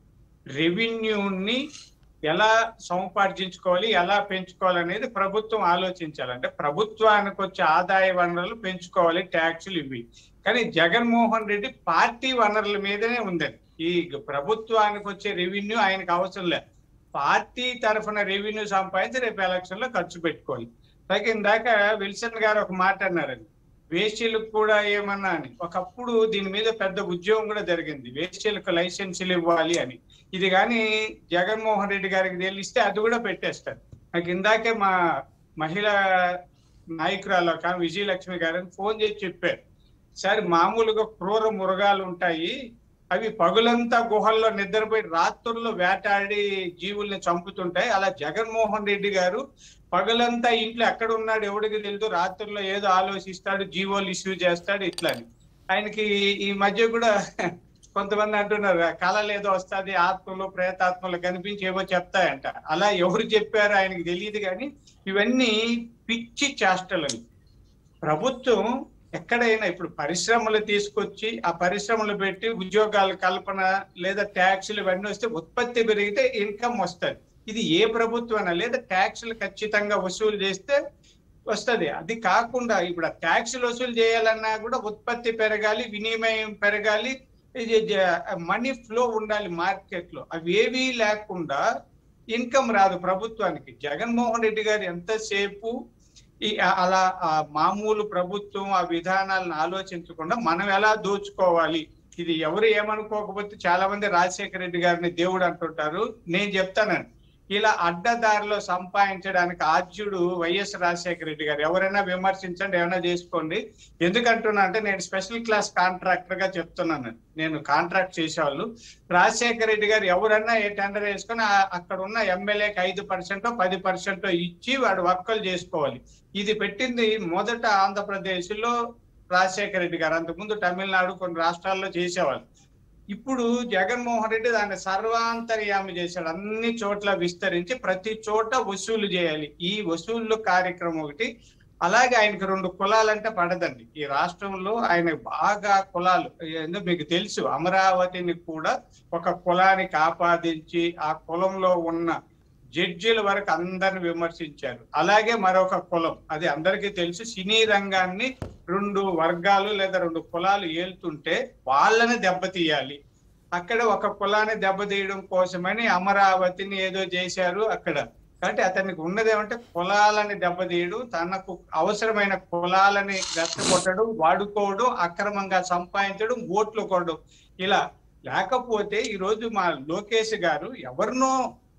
రెవెన్యూని ఎలా సముపార్జించుకోవాలి ఎలా పెంచుకోవాలి అనేది ప్రభుత్వం ఆలోచించాలి అంటే ప్రభుత్వానికి వచ్చే ఆదాయ వనరులు పెంచుకోవాలి ట్యాక్సులు ఇవి కానీ జగన్మోహన్ రెడ్డి పార్టీ వనరుల మీదనే ఉందండి ఈ ప్రభుత్వానికి వచ్చే రెవెన్యూ ఆయనకు అవసరం లేదు పార్టీ తరఫున రెవెన్యూ సంపాదించి రేపు ఎలక్షన్ లో ఖర్చు పెట్టుకోవాలి అలాగే ఇందాక విల్సన్ గారు ఒక మాట అన్నారండి వేశ్యలకు కూడా ఏమన్నా అని ఒకప్పుడు దీని మీద పెద్ద ఉద్యోగం కూడా జరిగింది వేశ్యలకు లైసెన్సులు ఇవ్వాలి అని ఇది కానీ జగన్మోహన్ రెడ్డి గారికి తెలిస్తే అది కూడా పెట్టేస్తారు నాకు ఇందాకే మా మహిళా నాయకురాలు ఒక ఆమె విజయలక్ష్మి గారని ఫోన్ చేసి చెప్పారు సార్ మామూలుగా క్రూర మృగాలు ఉంటాయి అవి పగులంతా గుహల్లో నిద్రపోయి రాత్రుల్లో వేటాడి జీవుల్ని చంపుతుంటాయి అలా జగన్మోహన్ రెడ్డి గారు పగలంతా ఇంట్లో ఎక్కడ ఉన్నాడు ఎవడికి తెలియదు రాత్రుల్లో ఏదో ఆలోచిస్తాడు జీవోలు ఇష్యూ చేస్తాడు ఇట్లా అని ఆయనకి ఈ మధ్య కూడా కొంతమంది అంటున్నారు కళలు ఏదో వస్తుంది ఆత్మలు ప్రేతాత్మలు కనిపించి ఏవో చెప్తాయంట అలా ఎవరు చెప్పారో ఆయనకి తెలియదు కానీ ఇవన్నీ పిచ్చి చేష్టలని ప్రభుత్వం ఎక్కడైనా ఇప్పుడు పరిశ్రమలు తీసుకొచ్చి ఆ పరిశ్రమలు పెట్టి ఉద్యోగాల కల్పన లేదా ట్యాక్సులు ఇవన్నీ వస్తే ఉత్పత్తి పెరిగితే ఇన్కమ్ వస్తుంది ఇది ఏ ప్రభుత్వం లేదా ట్యాక్సులు ఖచ్చితంగా వసూలు చేస్తే వస్తది అది కాకుండా ఇప్పుడు ట్యాక్సులు వసూలు చేయాలన్నా కూడా ఉత్పత్తి పెరగాలి వినిమయం పెరగాలి మనీ ఫ్లో ఉండాలి మార్కెట్ లో అవి ఏవీ లేకుండా ఇన్కమ్ రాదు ప్రభుత్వానికి జగన్మోహన్ రెడ్డి గారు ఎంతసేపు ఈ అలా ఆ మామూలు ప్రభుత్వం ఆ విధానాలను ఆలోచించకుండా మనం ఎలా దోచుకోవాలి ఇది ఎవరు ఏమనుకోకపోతే చాలా మంది రాజశేఖర రెడ్డి గారిని దేవుడు అంటుంటారు నేను చెప్తానండి ఇలా అడ్డదారిలో సంపాదించడానికి ఆద్యుడు వైఎస్ రాజశేఖర రెడ్డి గారు ఎవరైనా విమర్శించండి ఏమైనా చేసుకోండి ఎందుకంటున్నా అంటే నేను స్పెషల్ క్లాస్ కాంట్రాక్టర్ గా చెప్తున్నాను నేను కాంట్రాక్ట్ చేసేవాళ్ళు రాజశేఖర రెడ్డి గారు ఎవరన్నా ఏ టెండర్ వేసుకొని ఆ- అక్కడ ఉన్న ఎమ్మెల్యేకి ఐదు పర్సెంట్ పది పర్సెంట్ ఇచ్చి వాడు వర్కులు చేసుకోవాలి ఇది పెట్టింది మొదట ఆంధ్రప్రదేశ్ లో రాజశేఖర రెడ్డి గారు అంతకుముందు తమిళనాడు కొన్ని రాష్ట్రాల్లో చేసేవాళ్ళు ఇప్పుడు జగన్మోహన్ రెడ్డి దాన్ని సర్వాంతర్యామి చేశాడు అన్ని చోట్ల విస్తరించి ప్రతి చోట వసూలు చేయాలి ఈ వసూలు కార్యక్రమం ఒకటి అలాగే ఆయనకి రెండు కులాలంటే పడదండి ఈ రాష్ట్రంలో ఆయన బాగా కులాలు ఎందుకు మీకు తెలుసు అమరావతిని కూడా ఒక కులానికి ఆపాదించి ఆ కులంలో ఉన్న జడ్జిల వరకు అందరిని విమర్శించారు అలాగే మరొక కులం అది అందరికీ తెలుసు సినీ రంగాన్ని రెండు వర్గాలు లేదా రెండు కులాలు ఏలుతుంటే వాళ్ళని దెబ్బతీయాలి అక్కడ ఒక కులాన్ని దెబ్బతీయడం కోసమని అమరావతిని ఏదో చేశారు అక్కడ కాబట్టి అతనికి ఉన్నది ఏమంటే కులాలని దెబ్బతీయడం తనకు అవసరమైన కులాలని రెచ్చగొట్టడం వాడుకోవడం అక్రమంగా సంపాదించడం ఓట్లు కొనడం ఇలా లేకపోతే ఈ రోజు మా లోకేష్ గారు ఎవరినో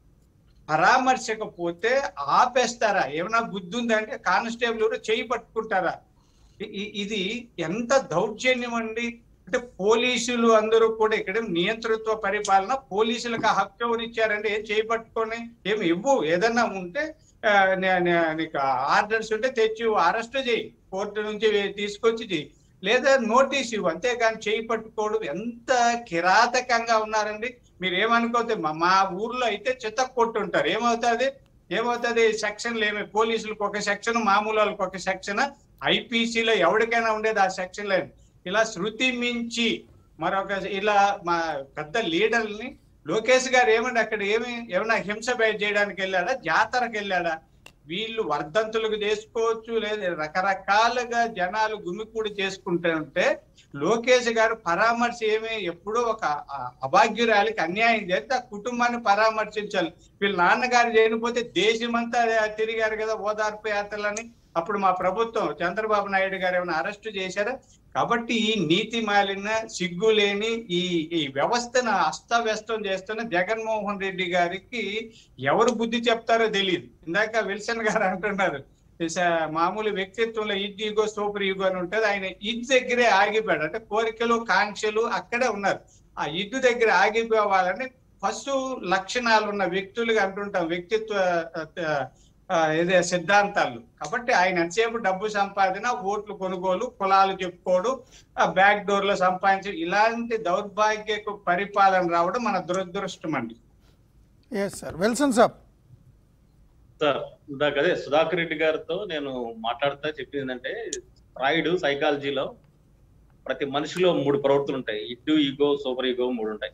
పరామర్శకపోతే ఆపేస్తారా ఏమైనా బుద్ధి ఉందంటే కానిస్టేబుల్ ఎవరో చేయి పట్టుకుంటారా ఇ- ఇ- ఇది ఎంత దౌర్జన్యం అండి అంటే పోలీసులు అందరూ కూడా ఇక్కడ నియంతృత్వ పరిపాలన పోలీసులకు ఆ హక్కు ఎవరు ఇచ్చారంటే ఏం చేయి పట్టుకొని ఏమి ఇవ్వు ఏదన్నా ఉంటే ఆ, నే- నే- నీకు ఆర్డర్స్ ఉంటే తెచ్చి అరెస్ట్ చేయి కోర్టు నుంచి వే- తీసుకొచ్చి చేయి లేదా నోటీస్ ఇవ్వు అంతేగాని చేయి పట్టుకోవడం ఎంత కిరాతకంగా ఉన్నారండి మీరు ఏమనుకోతే మా మా ఊర్లో అయితే చిత్త కొట్టుంటారు ఏమవుతుంది ఏమవుతుంది సెక్షన్లు ఏమి పోలీసులకు ఒక సెక్షన్ మామూలు వాళ్ళకి ఒక సెక్షన్ ఐపీసీలో ఎవరికైనా ఉండేది ఆ సెక్షన్ లేదు ఇలా శృతి మించి మరొక ఇలా మా పెద్ద లీడర్ని లోకేష్ గారు ఏమండి అక్కడ ఏమి ఏమైనా హింస బయట చేయడానికి వెళ్ళాడా జాతరకు వెళ్ళాడా వీళ్ళు వర్ధంతులకు చేసుకోవచ్చు లేదా రకరకాలుగా జనాలు గుమికూడి చేసుకుంటూ ఉంటే లోకేష్ గారు పరామర్శ ఏమి ఎప్పుడో ఒక అ- అభాగ్యురాలికి అన్యాయం చేస్తే ఆ కుటుంబాన్ని పరామర్శించాలి వీళ్ళ నాన్నగారు చేయకపోతే దేశమంతా తిరిగారు కదా ఓదార్పు యాత్రలని అప్పుడు మా ప్రభుత్వం చంద్రబాబు నాయుడు గారు ఏమైనా అరెస్ట్ చేశారా కాబట్టి ఈ నీతి మాలిన సిగ్గు లేని ఈ ఈ వ్యవస్థను అస్తవ్యస్తం చేస్తున్న జగన్మోహన్ రెడ్డి గారికి ఎవరు బుద్ధి చెప్తారో తెలియదు ఇందాక విల్సన్ గారు అంటున్నారు స- మామూలు వ్యక్తిత్వంలో ఇడ్ ఈగో సూపర్ ఈగో అని ఉంటుంది ఆయన ఇడ్ దగ్గరే ఆగిపోయాడు అంటే కోరికలు కాంక్షలు అక్కడే ఉన్నారు ఆ ఇడ్డు దగ్గర ఆగిపోవాలని పశు లక్షణాలు ఉన్న వ్యక్తులుగా అంటుంటాం వ్యక్తిత్వ ఆ, ఆ, ఇదే సిద్ధాంతాలు కాబట్టి ఆయన ఎంతసేపు డబ్బు సంపాదన ఓట్లు కొనుగోలు కులాలు చెప్పుకోవడం ఆ బ్యాక్ డోర్ లో సంపాదించడం ఇలాంటి దౌర్భాగ్యకు పరిపాలన రావడం మన దురదృష్టం అండి yes sir Wilson saab sir ఇందాక అదే సుధాకర్ రెడ్డి గారితో నేను మాట్లాడుతా చెప్పింది ఏంటంటే ఫ్రాయిడ్ సైకాలజీలో ప్రతి మనిషిలో మూడు ప్రవృత్తులు ఉంటాయి ఇడ్డు ఈగో సూపర్ ఈగో మూడు ఉంటాయి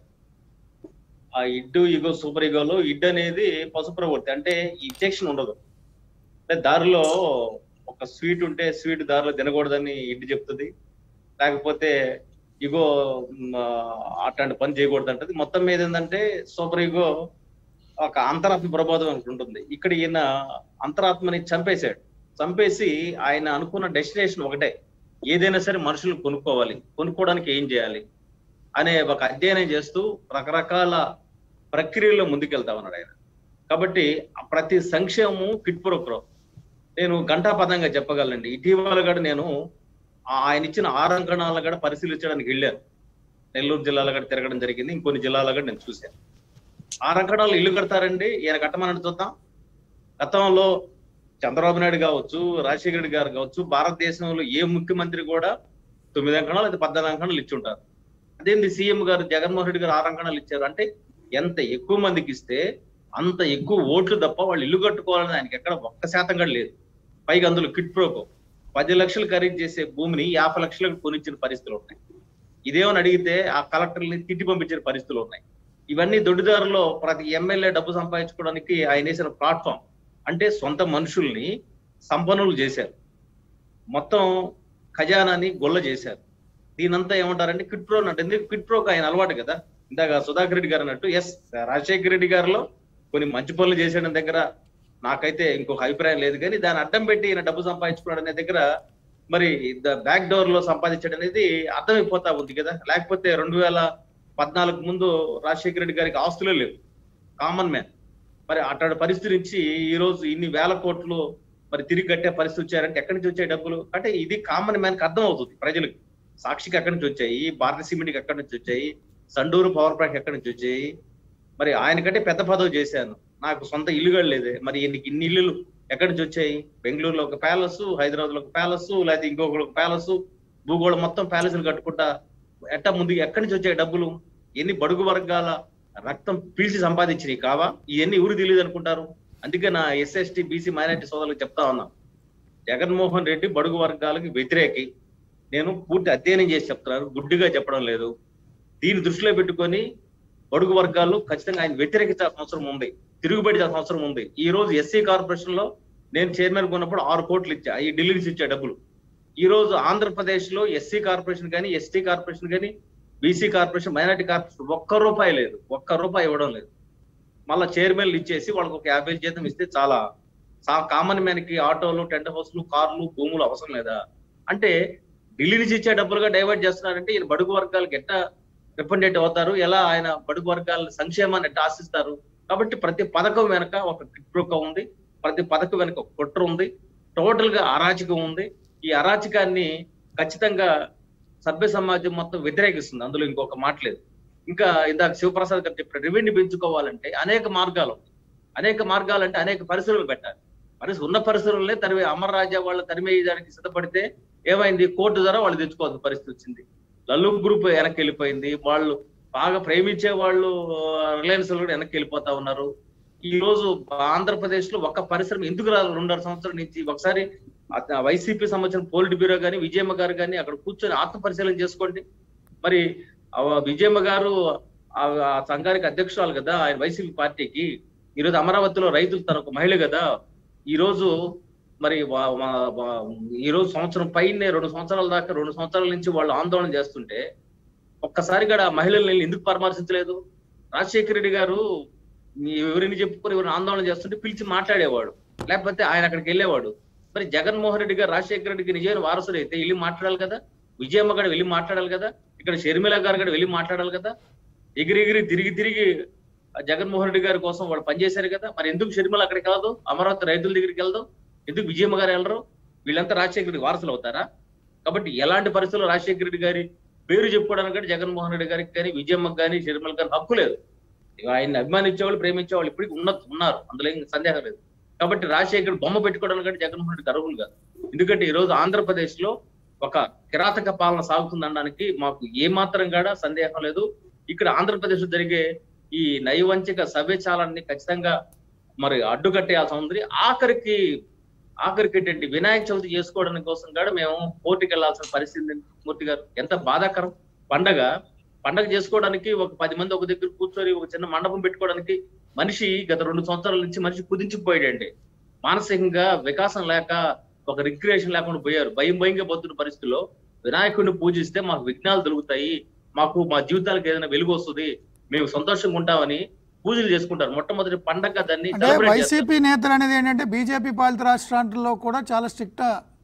ఆ ఇడ్డు ఈగో సూపర్ ఈగోలో ఇడ్ అనేది పశు ప్రవృత్తి అంటే ఇంజెక్షన్ ఉండదు అంటే దారిలో ఒక స్వీట్ ఉంటే స్వీట్ దారిలో తినకూడదని ఇడ్డు చెప్తుంది లేకపోతే ఇగో మ్, అట్లాంటి పని చేయకూడదు అంటది మొత్తం మీద ఏంటంటే సూపర్ ఈగో ఒక అంతరాత్మ ప్రబోధం ఒకటి ఉంటుంది ఇక్కడ ఈయన అంతరాత్మని చంపేశాడు చంపేసి ఆయన అనుకున్న డెస్టినేషన్ ఒకటే ఏదైనా సరే మనుషులు కొనుక్కోవాలి కొనుక్కోవడానికి ఏం చేయాలి అనే ఒక అధ్యయనం చేస్తూ రకరకాల ప్రక్రియల్లో ముందుకెళ్తా ఉన్నాడు ఆయన కాబట్టి ఆ ప్రతి సంక్షేమము కిట్పురపురం నేను ఘంటాపదంగా చెప్పగలండి ఇటీవల కూడా నేను ఆ- ఆయన ఇచ్చిన ఆరు అంకణాలను కూడా పరిశీలించడానికి వెళ్ళాను నెల్లూరు జిల్లాలో కూడా తిరగడం జరిగింది ఇంకొన్ని జిల్లాలో కూడా నేను చూశాను ఆరు అంకణాలు ఇల్లు కడతారండి ఈయన కట్టమని చూద్దాం గతంలో చంద్రబాబు నాయుడు కావచ్చు రాజశేఖర రెడ్డి గారు కావచ్చు భారతదేశంలో ఏ ముఖ్యమంత్రి కూడా తొమ్మిది అంకణాలు లేదా పద్నాలుగు అంకణాలు ఇచ్చి ఉంటారు అదేంది సీఎం గారు జగన్మోహన్ రెడ్డి గారు ఆరు అంకణాలు ఇచ్చారు అంటే ఎంత ఎక్కువ మందికి ఇస్తే అంత ఎక్కువ ఓట్లు తప్ప వాళ్ళు ఇల్లు కట్టుకోవాలని ఆయనకి ఎక్కడ ఒక్క శాతం కూడా లేదు పైగా అందులో కిట్ ప్రోకో పది లక్షలు ఖరీదు చేసే భూమిని యాభై లక్షలకు కొనిచ్చిన పరిస్థితులు ఉన్నాయి ఇదేమని అడిగితే ఆ కలెక్టర్ని తిట్టి పంపించిన పరిస్థితులు ఉన్నాయి ఇవన్నీ దొడ్డిదారులో ప్రతి ఎమ్మెల్యే డబ్బు సంపాదించుకోవడానికి ఆయన వేసిన ప్లాట్ఫామ్ అంటే సొంత మనుషుల్ని సంపన్నులు చేశారు మొత్తం ఖజానాని గొల్ల చేశారు దీనంతా ఏమంటారంటే క్విట్ ప్రో అంటే ఎందుకు క్విట్ ప్రోకి ఆయన అలవాటు కదా ఇందాక సుధాకర్ రెడ్డి గారు అన్నట్టు ఎస్ రాజశేఖర రెడ్డి గారిలో కొన్ని మంచి పనులు చేసిన దగ్గర నాకైతే ఇంకొక అభిప్రాయం లేదు కానీ దాన్ని అడ్డం పెట్టి ఈయన డబ్బు సంపాదించుకున్నాడు అనే దగ్గర మరి బ్యాక్ డోర్ లో సంపాదించడం అనేది అర్థమైపోతా ఉంది కదా లేకపోతే రెండు వేల పద్నాలుగు ముందు రాజశేఖర రెడ్డి గారికి ఆస్తులే లేవు కామన్ మ్యాన్ మరి అట్లాంటి పరిస్థితి నుంచి ఈ రోజు ఇన్ని వేల కోట్లు మరి తిరిగి కట్టే పరిస్థితి వచ్చారంటే ఎక్కడి నుంచి వచ్చాయి డబ్బులు అంటే ఇది కామన్ మ్యాన్ కి అర్థం అవుతుంది ప్రజలకు సాక్షికి ఎక్కడి నుంచి వచ్చాయి భారత సిమెంట్కి ఎక్కడి నుంచి వచ్చాయి సండూరు పవర్ ప్లాంట్ ఎక్కడి నుంచి వచ్చాయి మరి ఆయనకంటే పెద్ద పదవి చేశాను నాకు సొంత ఇల్లు కూడా లేదే మరి ఇన్ని ఇన్ని ఇల్లులు ఎక్కడి నుంచి వచ్చాయి బెంగళూరులో ఒక ప్యాలెస్ హైదరాబాద్ లో ఒక ప్యాలెస్ లేకపోతే ఇంకొక ఒక ప్యాలెస్ భూగోళం మొత్తం ప్యాలెస్లు కట్టుకుంటా ఎట్ట ముందు ఎక్కడి నుంచి వచ్చాయి డబ్బులు ఎన్ని బడుగు వర్గాల రక్తం పీల్చి సంపాదించినవి కావా ఇవన్నీ ఊరు తెలియదు అనుకుంటారు అందుకే నా ఎస్ఎస్టీ బీసీ మైనార్టీ సోదరులకు చెప్తా ఉన్నా జగన్మోహన్ రెడ్డి బడుగు వర్గాలకు వ్యతిరేకి నేను పూర్తి అధ్యయనం చేసి చెప్తున్నాను గుడ్డిగా చెప్పడం లేదు దీన్ని దృష్టిలో పెట్టుకొని బడుగు వర్గాలు ఖచ్చితంగా ఆయన వ్యతిరేకించాల్సిన అవసరం ఉంది తిరుగుబడి అవసరం ఉంది ఈ రోజు ఎస్సీ కార్పొరేషన్ లో నేను చైర్మన్ ఉన్నప్పుడు ఆరు కోట్లు ఇచ్చా ఈ ఢిల్లీ నుంచి ఇచ్చే డబ్బులు ఈ రోజు ఆంధ్రప్రదేశ్ లో ఎస్సీ కార్పొరేషన్ కానీ ఎస్టీ కార్పొరేషన్ కానీ బీసీ కార్పొరేషన్ మైనార్టీ కార్పొరేషన్ ఒక్క రూపాయి లేదు ఒక్క రూపాయి ఇవ్వడం లేదు మళ్ళా చైర్మన్లు ఇచ్చేసి వాళ్ళకి ఒక యాభై జీతం ఇస్తే చాలా కామన్ మ్యాన్ కి ఆటోలు టెంట్ హౌస్లు కార్లు భూములు అవసరం లేదా అంటే ఢిల్లీ నుంచి ఇచ్చే డబ్బులుగా డైవర్ట్ చేస్తున్నారంటే ఈయన బడుగు వర్గాలకు ఎట్లా రిప్రజెంట్ అవుతారు ఎలా ఆయన బడుగు వర్గాల సంక్షేమాన్ని ఎట్లా ఆశిస్తారు కాబట్టి ప్రతి పథకం వెనక ఒక కిట్రుక ఉంది ప్రతి పథకం వెనక ఒక కుట్ర ఉంది టోటల్ గా అరాచకం ఉంది ఈ అరాచకాన్ని ఖచ్చితంగా సభ్య సమాజం మొత్తం వ్యతిరేకిస్తుంది అందులో ఇంకొక మాట లేదు ఇంకా ఇందాక శివప్రసాద్ గారు చెప్పిన రెవెన్యూ పెంచుకోవాలంటే అనేక మార్గాలు ఉన్నాయి. అనేక మార్గాలు అంటే అనేక పరిశ్రమలు పెట్టాలి పరిస్థితి ఉన్న పరిశ్రమలనే తరిమే అమర్ రాజా వాళ్ళ తరిమేయడానికి సిద్ధపడితే ఏమైంది కోర్టు ద్వారా వాళ్ళు తెచ్చుకోవాల్సిన పరిస్థితి వచ్చింది లల్లు గ్రూప్ వెనక్కి వెళ్ళిపోయింది వాళ్ళు బాగా ప్రేమించే వాళ్ళు రిలయన్స్ కూడా వెనక్కి వెళ్ళిపోతా ఉన్నారు ఈ రోజు ఆంధ్రప్రదేశ్ లో ఒక పరిశ్రమ ఎందుకు రాదు రెండున్నర సంవత్సరాల నుంచి ఒకసారి అత- వైసీపీ సంబంధించిన పోలిట్ బ్యూరో గాని విజయమ్మ గారు కానీ అక్కడ కూర్చొని ఆత్మ పరిశీలన చేసుకోండి మరి ఆ విజయమ్మ గారు ఆ ఆ సంఘానికి అధ్యక్షురాలు కదా ఆయన వైసీపీ పార్టీకి ఈ రోజు అమరావతిలో రైతులు తన ఒక మహిళ కదా ఈ రోజు మరి వా- వా- వా- ఈ రోజు సంవత్సరం పైనే రెండు సంవత్సరాల దాకా రెండు సంవత్సరాల నుంచి వాళ్ళు ఆందోళన చేస్తుంటే ఒక్కసారి కూడా మహిళల్ని వెళ్ళి ఎందుకు పరామర్శించలేదు రాజశేఖర రెడ్డి గారు మీ ఎవరిని చెప్పుకొని ఎవరిని ఆందోళన చేస్తుంటే పిలిచి మాట్లాడేవాడు లేకపోతే ఆయన అక్కడికి వెళ్ళేవాడు మరి జగన్మోహన్ రెడ్డి గారు రాజశేఖర రెడ్డికి నిజమైన వారసుడు అయితే వెళ్ళి మాట్లాడాలి కదా విజయమ్మ గారు వెళ్ళి మాట్లాడాలి కదా ఇక్కడ షర్మిల గారు కూడా వెళ్ళి మాట్లాడాలి కదా ఎగిరి ఎగిరి తిరిగి తిరిగి ఆ జగన్మోహన్ రెడ్డి గారి కోసం వాళ్ళు పనిచేశారు కదా మరి ఎందుకు షర్మిల అక్కడికి వెళ్ళదు అమరావతి రైతుల దగ్గరికి వెళ్దాం ఎందుకు విజయమ్మ గారు వెళ్ళరు వీళ్ళంతా రాజశేఖర రెడ్డి వారసులు అవుతారా కాబట్టి ఎలాంటి పరిస్థితుల్లో రాజశేఖర రెడ్డి గారి పేరు చెప్పుకోవడానికి కానీ జగన్మోహన్ రెడ్డి గారికి కానీ విజయమ్మకి కానీ షర్మిల గారి హక్కు లేదు ఇక ఆయన్ని అభిమానించేవాళ్ళు ప్రేమించేవాళ్ళు ఇప్పటికి ఉన్న ఉన్నారు అందులో ఏం సందేహం లేదు కాబట్టి రాజశేఖర్ బొమ్మ పెట్టుకోవడానికి అంటే జగన్మోహన్ రెడ్డి అర్హులు కాదు ఎందుకంటే ఈ రోజు ఆంధ్రప్రదేశ్ లో ఒక కిరాతక పాలన సాగుతుందనడానికి మాకు ఏ మాత్రం కూడా సందేహం లేదు ఇక్కడ ఆంధ్రప్రదేశ్ లో జరిగే ఈ నైవంచిక సభ్యచాలాన్ని ఖచ్చితంగా మరి అడ్డుకట్టేయాల్సి ఉంది ఆఖరికి ఆఖరికి ఏంటంటే వినాయక చవితి చేసుకోవడానికి కోసం కూడా మేము కోర్టుకి వెళ్లాల్సిన పరిస్థితి ఉంది, మూర్తి గారు ఎంత బాధాకరం పండగ పండగ చేసుకోవడానికి ఒక పది మంది ఒక దగ్గర కూర్చొని ఒక చిన్న మండపం పెట్టుకోవడానికి మనిషి గత రెండు సంవత్సరాల నుంచి మనిషి కుదించిపోయాడండి మానసికంగా వికాసం లేక ఒక రిక్రియేషన్ లేకుండా పోయారు భయం భయంగా పోతున్న పరిస్థితుల్లో వినాయకుడిని పూజిస్తే మాకు విఘ్నాలు దొరుకుతాయి మాకు మా జీవితాలకు ఏదైనా వెలుగు వస్తుంది మేము సంతోషంగా ఉంటామని పూజలు చేసుకుంటారు మొట్టమొదటి పండగ దాన్ని అంటే celebrate చేస్తారు. వైసీపీ నేతలు అనేది ఏంటంటే బీజేపీ పాలిత రాష్ట్రాల్లో కూడా చాలా స్ట్రిక్ట్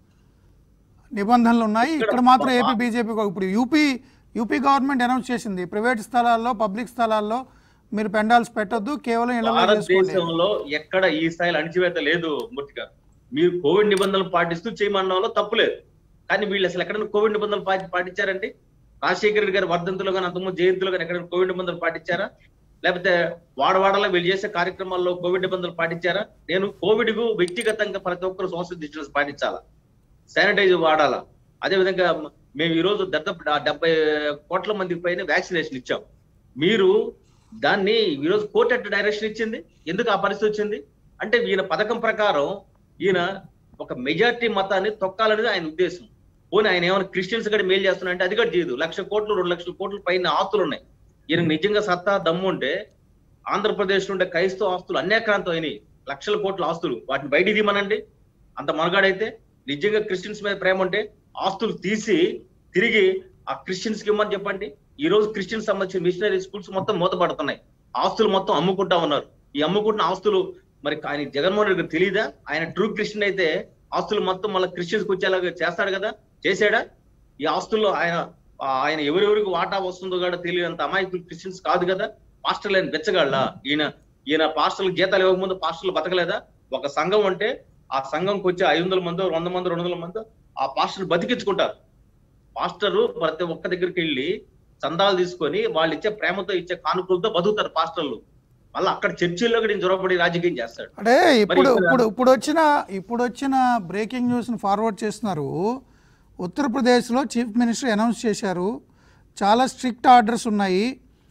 నిబంధనలు ఉన్నాయి ఇక్కడ ఇక్కడ మాత్రం మా- ఏపీ బీజేపీ ఇప్పుడు యూపీ యూపీ గవర్నమెంట్ అనౌన్స్ చేసింది ప్రైవేట్ స్థలాల్లో పబ్లిక్ స్థలాల్లో మీరు పెండాల్స్ పెట్టొద్దు కేవలం ఇళ్లలో చేసుకోండి భారతదేశంలో ఎక్కడ ఈ స్థాయిలో అణిచివేత లేదు మూర్తి గారు మీరు కోవిడ్ నిబంధనలు పాటిస్తూ చేయమనడంలో తప్పు లేదు కానీ వీళ్ళు అసలు ఎక్కడైనా కోవిడ్ నిబంధనలు పాటి పాటించారండి రాజశేఖర రెడ్డి గారి వర్ధంతులు కానీ అంతకుముందు జయంతులు కానీ ఎక్కడైనా కోవిడ్ నిబంధనలు పాటించారా లేకపోతే వాడవాడలో వీళ్ళు చేసే కార్యక్రమాల్లో కోవిడ్ నిబంధనలు పాటించారా నేను కోవిడ్ కు వ్యక్తిగతంగా ప్రతి ఒక్కరు సోషల్ డిస్టెన్స్ పాటించాలా శానిటైజర్ వాడాలా అదే విధంగా మేము ఈ రోజు దాదాపు డెబ్బై కోట్ల మందికి పైన వ్యాక్సినేషన్ ఇచ్చాం మీరు దాన్ని ఈ రోజు కోర్టు అట్టు డైరెక్షన్ ఇచ్చింది ఎందుకు ఆ పరిస్థితి వచ్చింది అంటే ఈయన పథకం ప్రకారం ఈయన ఒక మెజారిటీ మతాన్ని తొక్కాలనేది ఆయన ఉద్దేశం పోనీ ఆయన ఏమైనా క్రిస్టియన్స్ కూడా మేలు చేస్తున్నా అంటే అది కూడా చేయదు లక్ష కోట్లు రెండు లక్షల కోట్ల పైన ఆస్తులు ఉన్నాయి ఈయనకు నిజంగా సత్తా దమ్ము ఉంటే ఆంధ్రప్రదేశ్ నుండే క్రైస్తవ ఆస్తులు అన్యాక్రాంతం అయినాయి లక్షల కోట్ల ఆస్తులు వాటిని బయటికి తీమనండి అంత మనగాడైతే నిజంగా క్రిస్టియన్స్ మీద ప్రేమ ఉంటే ఆస్తులు తీసి తిరిగి ఆ క్రిస్టియన్స్ కి ఇమ్మని చెప్పండి ఈ రోజు క్రిస్టియన్స్ సంబంధించిన మిషనరీ స్కూల్స్ మొత్తం మూతపడుతున్నాయి ఆస్తులు మొత్తం అమ్ముకుంటా ఉన్నారు ఈ అమ్ముకుంటున్న ఆస్తులు మరి ఆయన జగన్మోహన్ రెడ్డి గారికి తెలియదా ఆయన ట్రూ క్రిస్టియన్ అయితే ఆస్తులు మొత్తం మళ్ళీ క్రిస్టియన్స్ వచ్చేలాగా చేస్తాడు కదా చేసాడా ఈ ఆస్తుల్లో ఆయన ఆ, ఆయన ఎవరెవరికి వాటా వస్తుందో కూడా తెలియనంత అమాయకులు క్రిస్టియన్స్ కాదు కదా మాస్టర్ లైన్ బెచ్చగాళ్ళ ఈయన ఈయన పాస్టర్లకు జీతాలు ఇవ్వకముందు పాస్టర్లు బతకలేదా ఒక సంఘం అంటే ఆ సంఘంకి వచ్చే ఐదు వందల మంది వంద మంది రెండు వందల మంది ఆ పాస్టర్లు బతికించుకుంటారు పాస్టరు ప్రతి ఒక్క దగ్గరికి వెళ్ళి చందాలు తీసుకొని వాళ్ళు ఇచ్చే ప్రేమతో ఇచ్చే కానుకలతో బతుకుతారు పాస్టర్లు మళ్ళీ అక్కడ చర్చిల్లో కూడా ఈయన జొరబడి రాజకీయం చేస్తాడు అంటే ఇప్పుడు ఇక్కడ- ఇప్పుడు ఇప్పుడు వచ్చిన ఇప్పుడు వచ్చిన బ్రేకింగ్ న్యూస్ని ఫార్వర్డ్ చేస్తున్నారు ఉత్తరప్రదేశ్లో చీఫ్ మినిస్టర్ అనౌన్స్ చేశారు చాలా స్ట్రిక్ట్ ఆర్డర్స్ ఉన్నాయి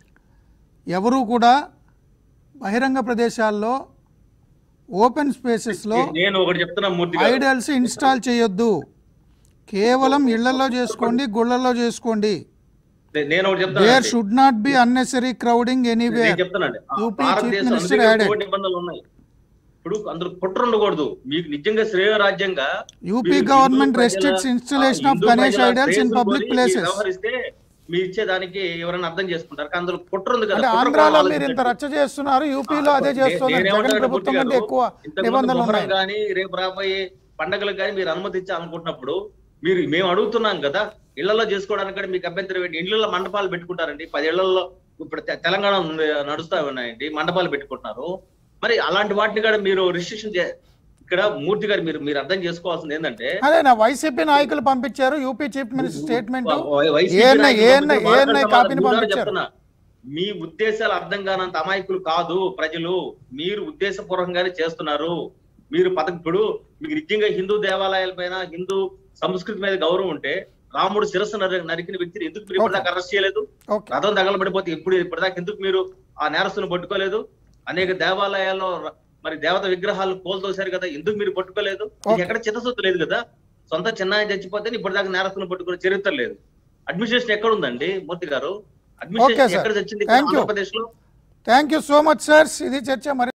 ఎవరు కూడా బహిరంగ ప్రదేశాల్లో ఓపెన్ స్పేసెస్లో నేను ఒకటి చెప్తున్నా మూర్తి గారు ఐడల్స్ ఇన్స్టాల్ చేయొద్దు కేవలం ఇళ్లలో చేసుకోండి గుళ్ళల్లో చేసుకోండి నేను ఒకటి దేర్ చెప్తాను should not be unnecessary crowding anywhere నేను చెప్తానండి ఆ UP Chief భారతదేశం Minister అందుకే added. కోటి నిబంధనలు ఉన్నాయి ఇప్పుడు అందరూ కుట్ర ఉండకూడదు మీకు నిజంగా శ్రేయ రాజ్యంగా యూపీ మీరు గవర్నమెంట్ హిందూ ప్రజల- restricts installation ah, of Hindu Ganesh ప్రజల ఐడల్స్ ఇన్ శ్రేయస్సును పబ్లిక్ కోరి ప్లేసెస్ వ్యవహరిస్తే మీ ఇచ్చేదానికి ఎవరైనా అర్థం చేసుకుంటారు కానీ అందులో కుట్ర ఉంది కదా అంటే కుట్ర ఆంధ్రాలో కోణం మీరు ఇంత ఆలోచించండి. రచ్చ చేస్తున్నారు యూపీలో అదే నే- చేస్తున్నారు జగన్ నేనేమంటానంటే ప్రభుత్వం మూర్తి కంటే గారు, ఎక్కువ ఇంతకుముందు నిబంధనలు మొహరం ఉన్నాయి కానీ రేపు రాబోయే పండగలకు కానీ మీరు అనుమతించాలనుకుంటున్నప్పుడు మీరు మేము అడుగుతున్నాం కదా ఇళ్లలో చేసుకోవడానికి కూడా మీకు అభ్యంతరం ఏంటి ఇళ్లలో మండపాలు పెట్టుకుంటారండి పది ఇళ్లలో ఇప్పుడు తె- తెలంగాణ ఉంది, నడుస్తా ఉన్నాయండి మండపాలు పెట్టుకుంటున్నారు మరి అలాంటి వాటిని కూడా మీరు రిస్ట్రిక్షన్ ఇక్కడ మూర్తి గారు మీరు మీరు అర్థం చేసుకోవాల్సింది ఏంటంటే అదే నా వైసీపీ నాయకులు పంపించారు యూపీ చీఫ్ మినిస్టర్ స్టేట్మెంట్ వై- వైసీపీ ఏఎన్ఐ నాయకులు ఏఎన్ఐ పంపించిన ఏఎన్ఐ మాట కాపీని మూడు సార్లు పంపించారు చెప్తున్నా. మీ ఉద్దేశాలు అర్థం కానంత అమాయకులు కాదు ప్రజలు మీరు ఉద్దేశపూర్వకంగానే చేస్తున్నారు మీరు పథకం ఇప్పుడు మీకు నిజంగా హిందూ దేవాలయాల పైన హిందూ సంస్కృతి మీద గౌరవం ఉంటే రాముడు శిరస్సు నరి- నరికిన వ్యక్తిని ఎందుకు మీరు ఇప్పటిదాకా అరెస్ట్ చేయలేదు ఓకే రథం తగలబడిపోతే ఇప్పుడు ఇప్పటిదాకా ఎందుకు మీరు ఆ నేరస్తును పట్టుకోలేదు అనేక దేవాలయాల్లో ర- మరి దేవత విగ్రహాలు కోల్తోసారు కదా ఎందుకు మీరు పట్టుకోలేదు మీకు Okay. ఎక్కడ చిత్తశుద్ధి లేదు కదా సొంత చిన్న చచ్చిపోతే ఇప్పటిదాకా నేరస్తును పట్టుకునే చరిత్ర లేదు అడ్మినిస్ట్రేషన్ ఎక్కడ ఉందండి మూర్తి గారు Okay, అడ్మినిస్ట్రేషన్ sir. ఎక్కడ చచ్చింది Thank you. ఆంధ్రప్రదేశ్ లో thank you so much sir ఇది చర్చ మరి